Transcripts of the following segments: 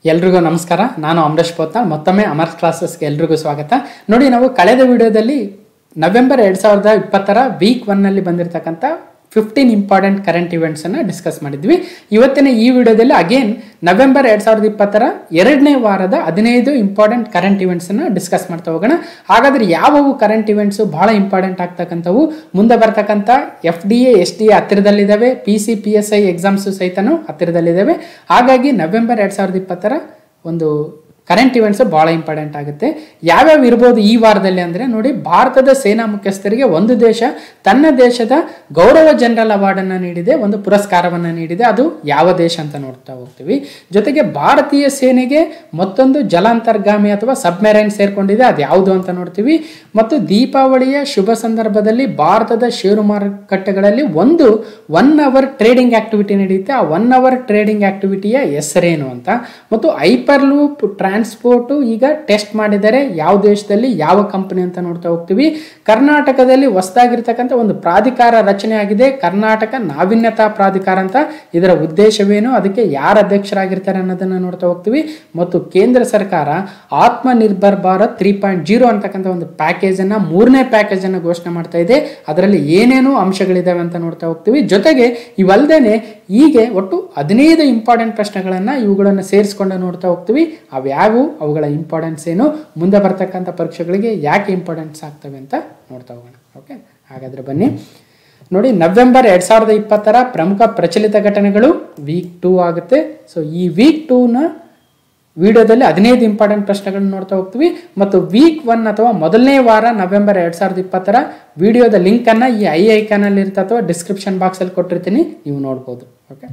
ಎಲ್ರಿಗೂ ನಮಸ್ಕಾರ ನಾನು ಅಮರೇಶ್ ಪೋತ್ನಾಳ್ ಮತ್ತೊಮ್ಮೆ ಅಮರ್ಸ್ ಕ್ಲಾಸಸ್ಗೆ ಎಲ್ರಿಗೂ ಸ್ವಾಗತ ನೋಡಿ ನಾವು ಕಳೆದ ವಿಡಿಯೋದಲ್ಲಿ ನವೆಂಬರ್ ಎರಡು ಸಾವಿರದ ಇಪ್ಪತ್ತರ ವೀಕ್ ಒನ್ನಲ್ಲಿ ಬಂದಿರತಕ್ಕಂಥ ಫಿಫ್ಟೀನ್ ಇಂಪಾರ್ಟೆಂಟ್ ಕರೆಂಟ್ ಇವೆಂಟ್ಸನ್ನು ಡಿಸ್ಕಸ್ ಮಾಡಿದ್ವಿ ಇವತ್ತಿನ ಈ ವಿಡಿಯೋದಲ್ಲಿ ಅಗೇನ್ ನವೆಂಬರ್ ಎರಡು ಸಾವಿರದ ಇಪ್ಪತ್ತರ ಎರಡನೇ ವಾರದ ಹದಿನೈದು ಇಂಪಾರ್ಟೆಂಟ್ ಕರೆಂಟ್ ಇವೆಂಟ್ಸನ್ನು ಡಿಸ್ಕಸ್ ಮಾಡ್ತಾ ಹೋಗೋಣ ಹಾಗಾದ್ರೆ ಯಾವುವು ಕರೆಂಟ್ ಇವೆಂಟ್ಸು ಬಹಳ ಇಂಪಾರ್ಟೆಂಟ್ ಆಗ್ತಕ್ಕಂಥವು ಮುಂದೆ ಬರ್ತಕ್ಕಂಥ F D A S D A ಹತ್ತಿರದಲ್ಲಿದ್ದಾವೆ P C P S I exams ಸಹಿತನೂ ಹತ್ತಿರದಲ್ಲಿದ್ದಾವೆ ಹಾಗಾಗಿ ನವೆಂಬರ್ ಎರಡು ಸಾವಿರದ ಇಪ್ಪತ್ತರ ಒಂದು ಕರೆಂಟ್ ಇವೆಂಟ್ಸ್ ಭಾಳ ಇಂಪಾರ್ಟೆಂಟ್ ಆಗುತ್ತೆ ಯಾವ್ಯಾವ ಇರ್ಬೋದು ಈ ವಾರದಲ್ಲಿ ಅಂದರೆ ನೋಡಿ ಭಾರತದ ಸೇನಾ ಮುಖ್ಯಸ್ಥರಿಗೆ ಒಂದು ದೇಶ ತನ್ನ ದೇಶದ ಗೌರವ ಜನರಲ್ ಅವಾರ್ಡನ್ನು ನೀಡಿದೆ ಒಂದು ಪುರಸ್ಕಾರವನ್ನು ನೀಡಿದೆ ಅದು ಯಾವ ದೇಶ ಅಂತ ನೋಡ್ತಾ ಹೋಗ್ತೀವಿ ಜೊತೆಗೆ ಭಾರತೀಯ ಸೇನೆಗೆ ಮತ್ತೊಂದು ಜಲಾಂತರ್ಗಾಮಿ ಅಥವಾ ಸಬ್ಮೆರೈನ್ ಸೇರ್ಕೊಂಡಿದೆ ಅದು ಯಾವುದು ಅಂತ ನೋಡ್ತೀವಿ ಮತ್ತು ದೀಪಾವಳಿಯ ಶುಭ ಸಂದರ್ಭದಲ್ಲಿ ಭಾರತದ ಷೇರು ಮಾರುಕಟ್ಟೆಗಳಲ್ಲಿ ಒಂದು ಒನ್ ಅವರ್ ಟ್ರೇಡಿಂಗ್ ಆಕ್ಟಿವಿಟಿ ನಡೆಯುತ್ತೆ ಆ ಒನ್ ಅವರ್ ಟ್ರೇಡಿಂಗ್ ಆಕ್ಟಿವಿಟಿಯ ಹೆಸರೇನು ಅಂತ ಮತ್ತು ಹೈಪರ್ ಲೂಪ್ ಟ್ರಾನ್ಸ್ಪೋರ್ಟು ಈಗ ಟೆಸ್ಟ್ ಮಾಡಿದರೆ ಯಾವ ದೇಶದಲ್ಲಿ ಯಾವ ಕಂಪನಿ ಅಂತ ನೋಡ್ತಾ ಹೋಗ್ತೀವಿ ಕರ್ನಾಟಕದಲ್ಲಿ ಹೊಸದಾಗಿರ್ತಕ್ಕಂಥ ಒಂದು ಪ್ರಾಧಿಕಾರ ರಚನೆ ಆಗಿದೆ ಕರ್ನಾಟಕ ನಾವೀನ್ಯತಾ ಪ್ರಾಧಿಕಾರ ಅಂತ ಇದರ ಉದ್ದೇಶವೇನು ಅದಕ್ಕೆ ಯಾರು ಅಧ್ಯಕ್ಷರಾಗಿರ್ತಾರೆ ಅನ್ನೋದನ್ನು ನೋಡ್ತಾ ಹೋಗ್ತೀವಿ ಮತ್ತು ಕೇಂದ್ರ ಸರ್ಕಾರ Atmanirbhar Bharat three point zero ಅಂತಕ್ಕಂಥ ಒಂದು ಪ್ಯಾಕೇಜನ್ನು ಮೂರನೇ ಪ್ಯಾಕೇಜನ್ನು ಘೋಷಣೆ ಮಾಡ್ತಾ ಇದೆ ಅದರಲ್ಲಿ ಏನೇನು ಅಂಶಗಳಿದ್ದಾವೆ ಅಂತ ನೋಡ್ತಾ ಹೋಗ್ತೀವಿ ಜೊತೆಗೆ ಇವಲ್ದೇನೆ ಹೀಗೆ ಒಟ್ಟು ಹದಿನೈದು ಇಂಪಾರ್ಟೆಂಟ್ ಪ್ರಶ್ನೆಗಳನ್ನು ಇವುಗಳನ್ನು ಸೇರಿಸ್ಕೊಂಡು ನೋಡ್ತಾ ಹೋಗ್ತೀವಿ ಅವ್ಯಾವು ಅವುಗಳ ಇಂಪಾರ್ಟೆನ್ಸ್ ಏನು ಮುಂದೆ ಬರ್ತಕ್ಕಂಥ ಪರೀಕ್ಷೆಗಳಿಗೆ ಯಾಕೆ ಇಂಪಾರ್ಟೆನ್ಸ್ ಆಗ್ತವೆ ಅಂತ ನೋಡ್ತಾ ಹೋಗೋಣ ಓಕೆ ಹಾಗಾದ್ರೆ ಬನ್ನಿ ನೋಡಿ ನವೆಂಬರ್ ಎರಡು ಸಾವಿರದ ಇಪ್ಪತ್ತರ ಪ್ರಮುಖ ಪ್ರಚಲಿತ ಘಟನೆಗಳು ವೀಕ್ ಟೂ ಆಗುತ್ತೆ ಸೊ ಈ ವೀಕ್ ಟೂನ ವಿಡಿಯೋದಲ್ಲಿ ಹದಿನೈದು ಇಂಪಾರ್ಟೆಂಟ್ ಪ್ರಶ್ನೆಗಳನ್ನ ನೋಡ್ತಾ ಹೋಗ್ತೀವಿ ಮತ್ತು ವೀಕ್ ಒನ್ ಅಥವಾ ಮೊದಲನೇ ವಾರ ನವೆಂಬರ್ ಎರಡು ಸಾವಿರದ ಇಪ್ಪತ್ತರ ವಿಡಿಯೋದ ಲಿಂಕನ್ನು ಈ ಐ ಐಕಾನಲ್ಲಿ ಇರುತ್ತೆ ಅಥವಾ ಡಿಸ್ಕ್ರಿಪ್ಷನ್ ಬಾಕ್ಸಲ್ಲಿ ಕೊಟ್ಟಿರ್ತೀನಿ ನೀವು ನೋಡ್ಬೋದು ಓಕೆ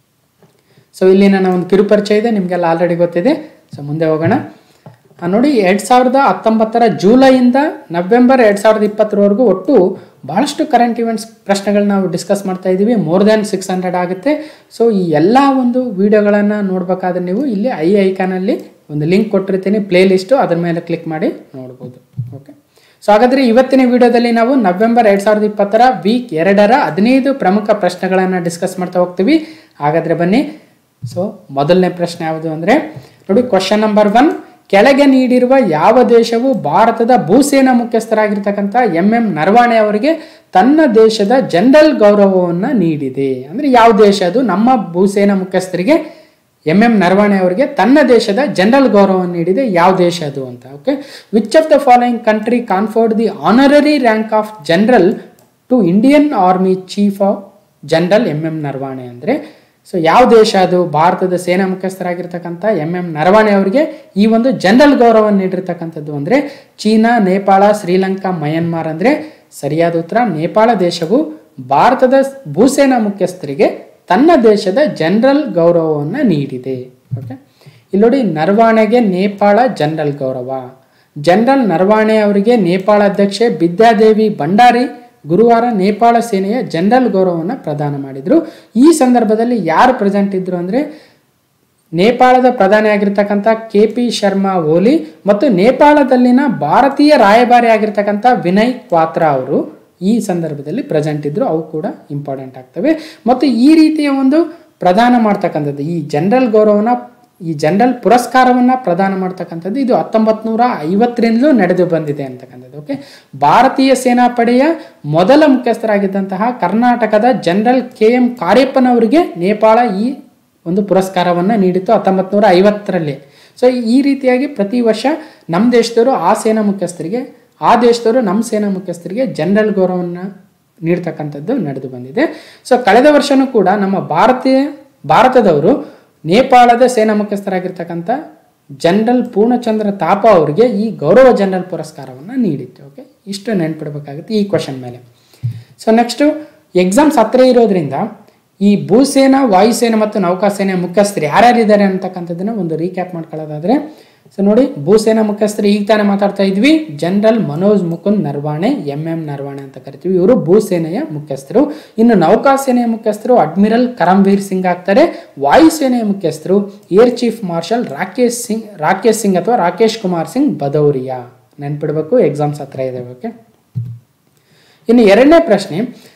ಸೊ ಇಲ್ಲಿ ನನ್ನ ಒಂದು ಕಿರುಪರಿಚಯ ಇದೆ ನಿಮಗೆಲ್ಲ ಆಲ್ರೆಡಿ ಗೊತ್ತಿದೆ ಸೊ ಮುಂದೆ ಹೋಗೋಣ ಆ, ನೋಡಿ ಎರಡು ಸಾವಿರದ ಹತ್ತೊಂಬತ್ತರ ಜೂಲೈಯಿಂದ ನವೆಂಬರ್ ಎರಡು ಸಾವಿರದ ಇಪ್ಪತ್ತರವರೆಗೂ ಒಟ್ಟು ಬಹಳಷ್ಟು ಕರೆಂಟ್ ಇವೆಂಟ್ಸ್ ಪ್ರಶ್ನೆಗಳನ್ನ ನಾವು ಡಿಸ್ಕಸ್ ಮಾಡ್ತಾ ಇದ್ದೀವಿ ಮೋರ್ ದ್ಯಾನ್ ಸಿಕ್ಸ್ ಹಂಡ್ರೆಡ್ ಆಗುತ್ತೆ ಸೊ ಈ ಎಲ್ಲ ಒಂದು ವಿಡಿಯೋಗಳನ್ನು ನೋಡಬೇಕಾದ್ರೆ ನೀವು ಇಲ್ಲಿ ಐ ಐಕಾನಲ್ಲಿ ಒಂದು ಲಿಂಕ್ ಕೊಟ್ಟಿರ್ತೀನಿ ಪ್ಲೇ ಲಿಸ್ಟು ಅದ್ರ ಮೇಲೆ ಕ್ಲಿಕ್ ಮಾಡಿ ನೋಡ್ಬೋದು ಓಕೆ ಸೊ ಹಾಗಾದರೆ ಇವತ್ತಿನ ವಿಡಿಯೋದಲ್ಲಿ ನಾವು ನವೆಂಬರ್ ಎರಡು ಸಾವಿರದ ಇಪ್ಪತ್ತರ ವೀಕ್ ಎರಡರ ಹದಿನೈದು ಪ್ರಮುಖ ಪ್ರಶ್ನೆಗಳನ್ನು ಡಿಸ್ಕಸ್ ಮಾಡ್ತಾ ಹೋಗ್ತೀವಿ ಹಾಗಾದರೆ ಬನ್ನಿ ಸೊ ಮೊದಲನೇ ಪ್ರಶ್ನೆ ಯಾವುದು ಅಂದರೆ ನೋಡಿ ಕ್ವಶನ್ ನಂಬರ್ ಒನ್ ಕೆಳಗೆ ನೀಡಿರುವ ಯಾವ ದೇಶವು ಭಾರತದ ಭೂಸೇನಾ ಮುಖ್ಯಸ್ಥರಾಗಿರ್ತಕ್ಕಂಥ ಎಂ ಎಂ ನರವಾಣೆ ಅವರಿಗೆ ತನ್ನ ದೇಶದ ಜನರಲ್ ಗೌರವವನ್ನು ನೀಡಿದೆ ಅಂದರೆ ಯಾವ ದೇಶ ಅದು ನಮ್ಮ ಭೂಸೇನಾ ಮುಖ್ಯಸ್ಥರಿಗೆ ಎಂ ಎಂ ನರವಾಣೆ ಅವರಿಗೆ ತನ್ನ ದೇಶದ ಜನರಲ್ ಗೌರವವನ್ನು ನೀಡಿದೆ ಯಾವ ದೇಶ ಅದು ಅಂತ okay which of the following country conferred the honorary rank of general to Indian army chief of general M M Naravane ಅಂದರೆ ಸೊ ಯಾವ ದೇಶ ಅದು ಭಾರತದ ಸೇನಾ ಮುಖ್ಯಸ್ಥರಾಗಿರ್ತಕ್ಕಂಥ ಎಂ ಎಂ ನರವಾಣೆ ಅವರಿಗೆ ಈ ಒಂದು ಜನರಲ್ ಗೌರವವನ್ನು ನೀಡಿರ್ತಕ್ಕಂಥದ್ದು ಅಂದರೆ ಚೀನಾ ನೇಪಾಳ ಶ್ರೀಲಂಕಾ ಮಯನ್ಮಾರ್ ಅಂದರೆ ಸರಿಯಾದ ಉತ್ತರ ನೇಪಾಳ ದೇಶವು ಭಾರತದ ಭೂಸೇನಾ ಮುಖ್ಯಸ್ಥರಿಗೆ ತನ್ನ ದೇಶದ ಜನರಲ್ ಗೌರವವನ್ನು ನೀಡಿದೆ ಓಕೆ ಇಲ್ಲಿ ನೋಡಿ ನರವಾಣೆಗೆ ನೇಪಾಳ ಜನರಲ್ ಗೌರವ ಜನರಲ್ ನರವಾಣೆ ಅವರಿಗೆ ನೇಪಾಳ ಅಧ್ಯಕ್ಷೆ ಬಿದ್ಯಾದೇವಿ ಭಂಡಾರಿ ಗುರುವಾರ ನೇಪಾಳ ಸೇನೆಯ ಜನರಲ್ ಗೌರವವನ್ನು ಪ್ರದಾನ ಮಾಡಿದರು ಈ ಸಂದರ್ಭದಲ್ಲಿ ಯಾರು ಪ್ರೆಸೆಂಟ್ ಇದ್ರು ಅಂದರೆ ನೇಪಾಳದ ಪ್ರಧಾನಿ ಆಗಿರ್ತಕ್ಕಂಥ ಕೆ ಪಿ ಶರ್ಮಾ ಓಲಿ ಮತ್ತು ನೇಪಾಳದಲ್ಲಿನ ಭಾರತೀಯ ರಾಯಭಾರಿ ಆಗಿರ್ತಕ್ಕಂಥ ವಿನಯ್ ಕ್ವಾತ್ರಾ ಅವರು ಈ ಸಂದರ್ಭದಲ್ಲಿ ಪ್ರೆಸೆಂಟ್ ಇದ್ರು ಅವು ಕೂಡ ಇಂಪಾರ್ಟೆಂಟ್ ಆಗ್ತವೆ ಮತ್ತು ಈ ರೀತಿಯ ಒಂದು ಪ್ರದಾನ ಮಾಡ್ತಕ್ಕಂಥದ್ದು ಈ ಜನರಲ್ ಗೌರವನ ಈ ಜನರಲ್ ಪುರಸ್ಕಾರವನ್ನು ಪ್ರದಾನ ಮಾಡ್ತಕ್ಕಂಥದ್ದು ಇದು ಹತ್ತೊಂಬತ್ತು ನೂರ ಐವತ್ತರಿಂದಲೂ ನಡೆದು ಬಂದಿದೆ ಅಂತಕ್ಕಂಥದ್ದು ಓಕೆ ಭಾರತೀಯ ಸೇನಾಪಡೆಯ ಮೊದಲ ಮುಖ್ಯಸ್ಥರಾಗಿದ್ದಂತಹ ಕರ್ನಾಟಕದ ಜನರಲ್ ಕೆ ಎಂ ಕಾರ್ಯಪ್ಪನವರಿಗೆ ನೇಪಾಳ ಈ ಒಂದು ಪುರಸ್ಕಾರವನ್ನು ನೀಡಿತ್ತು ಹತ್ತೊಂಬತ್ತು ನೂರ ಐವತ್ತರಲ್ಲಿ ಸೊ ಈ ರೀತಿಯಾಗಿ ಪ್ರತಿ ವರ್ಷ ನಮ್ಮ ದೇಶದವರು ಆ ಸೇನಾ ಮುಖ್ಯಸ್ಥರಿಗೆ ಆ ದೇಶದವರು ನಮ್ಮ ಸೇನಾ ಮುಖ್ಯಸ್ಥರಿಗೆ ಜನರಲ್ ಗೌರವವನ್ನು ನೀಡ್ತಕ್ಕಂಥದ್ದು ನಡೆದು ಬಂದಿದೆ ಸೊ ಕಳೆದ ವರ್ಷನೂ ಕೂಡ ನಮ್ಮ ಭಾರತೀಯ ಭಾರತದವರು ನೇಪಾಳದ ಸೇನಾ ಮುಖ್ಯಸ್ಥರಾಗಿರ್ತಕ್ಕಂಥ ಜನರಲ್ ಪೂರ್ಣಚಂದ್ರ ತಾಪ ಅವರಿಗೆ ಈ ಗೌರವ ಜನರಲ್ ಪುರಸ್ಕಾರವನ್ನು ನೀಡಿತ್ತು ಓಕೆ ಇಷ್ಟು ನೆನ್ಪಿಡ್ಬೇಕಾಗುತ್ತೆ ಈ ಕ್ವಶನ್ ಮೇಲೆ ಸೊ ನೆಕ್ಸ್ಟು ಎಕ್ಸಾಮ್ಸ್ ಹತ್ತಿರ ಇರೋದ್ರಿಂದ ಈ ಭೂಸೇನಾ ವಾಯುಸೇನೆ ಮತ್ತು ನೌಕಾಸೇನೆ ಮುಖ್ಯಸ್ಥರು ಯಾರ್ಯಾರಿದ್ದಾರೆ ಅಂತಕ್ಕಂಥದ್ದನ್ನ ಒಂದು ರೀಕ್ಯಾಪ್ ಮಾಡ್ಕೊಳ್ಳೋದಾದ್ರೆ ಸೊ ನೋಡಿ ಭೂಸೇನಾ ಮುಖ್ಯಸ್ಥರು ಈಗ ತಾನೇ ಮಾತಾಡ್ತಾ ಇದ್ವಿ general Manoj Mukund Narvane M M Narvane ಅಂತ ಕರಿತೀವಿ ಇವರು ಭೂಸೇನೆಯ ಮುಖ್ಯಸ್ಥರು ಇನ್ನು ನೌಕಾಸೇನೆಯ ಮುಖ್ಯಸ್ಥರು ಅಡ್ಮಿರಲ್ ಕರಂವೀರ್ ಸಿಂಗ್ ಆಗ್ತಾರೆ ವಾಯುಸೇನೆಯ ಮುಖ್ಯಸ್ಥರು air chief marshal Rakesh Singh Rakesh Singh ಅಥವಾ ರಾಕೇಶ್ ಕುಮಾರ್ ಸಿಂಗ್ ಬದೌರಿಯಾ ನೆನ್ಪಿಡ್ಬೇಕು ಎಕ್ಸಾಮ್ಸ್ ಹತ್ರ ಇದೆ ಓಕೆ ಇನ್ನು ಎರಡನೇ ಪ್ರಶ್ನೆ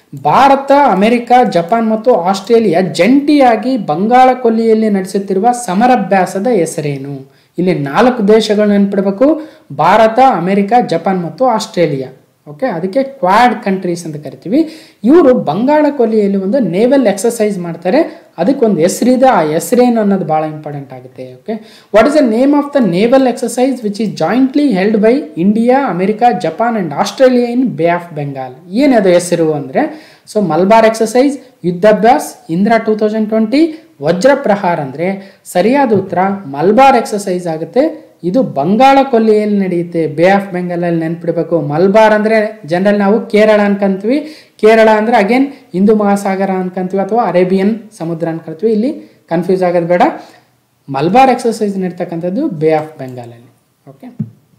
ಭಾರತ ಅಮೆರಿಕ ಜಪಾನ್ ಮತ್ತು ಆಸ್ಟ್ರೇಲಿಯಾ ಜಂಟಿಯಾಗಿ ಬಂಗಾಳ ಕೊಲ್ಲಿಯಲ್ಲಿ ನಡೆಸುತ್ತಿರುವ ಸಮರಾಭ್ಯಾಸದ ಹೆಸರೇನು ಇಲ್ಲಿ ನಾಲ್ಕು ದೇಶಗಳು ನೆನ್ಪಿಡಬೇಕು ಭಾರತ ಅಮೆರಿಕ ಜಪಾನ್ ಮತ್ತು ಆಸ್ಟ್ರೇಲಿಯಾ ಓಕೆ ಅದಕ್ಕೆ ಕ್ವಾಡ್ ಕಂಟ್ರೀಸ್ ಅಂತ ಕರಿತೀವಿ ಇವರು ಬಂಗಾಳ ಕೊಲ್ಲಿಯಲ್ಲಿ ಒಂದು ನೇವಲ್ ಎಕ್ಸಸೈಸ್ ಮಾಡ್ತಾರೆ ಅದಕ್ಕೆ ಒಂದು ಹೆಸರಿದೆ ಆ ಹೆಸರೇನು ಅನ್ನೋದು ಭಾಳ ಇಂಪಾರ್ಟೆಂಟ್ ಆಗುತ್ತೆ okay what is the name of the naval exercise which is jointly held by India America Japan and Australia in bay of Bengal ಏನದು ಹೆಸರು ಅಂದರೆ so Malabar exercise Yudh Abhyas Indira two thousand twenty Vajra Prahar ಅಂದರೆ ಸರಿಯಾದ ಉತ್ತರ ಮಲ್ಬಾರ್ ಎಕ್ಸಸೈಸ್ ಆಗುತ್ತೆ ಇದು ಬಂಗಾಳ ಕೊಲ್ಲಿಯಲ್ಲಿ ನಡೆಯುತ್ತೆ ಬೇ ಆಫ್ ಬೆಂಗಾಲಲ್ಲಿ ನೆನ್ಪಿಡಬೇಕು ಮಲ್ಬಾರ್ ಅಂದರೆ ಜನರಲ್ ನಾವು ಕೇರಳ ಅನ್ಕೊಂತೀವಿ ಕೇರಳ ಅಂದರೆ ಅಗೇನ್ ಹಿಂದೂ ಮಹಾಸಾಗರ ಅನ್ಕೊಂತೀವಿ ಅಥವಾ ಅರೇಬಿಯನ್ ಸಮುದ್ರ ಅನ್ಕೊಳ್ತೀವಿ ಇಲ್ಲಿ ಕನ್ಫ್ಯೂಸ್ ಆಗೋದು ಬೇಡ ಮಲ್ಬಾರ್ ಎಕ್ಸಸೈಸ್ ನಡೀತಕ್ಕಂಥದ್ದು ಬೇ ಆಫ್ ಬೆಂಗಾಲಲ್ಲಿ ಓಕೆ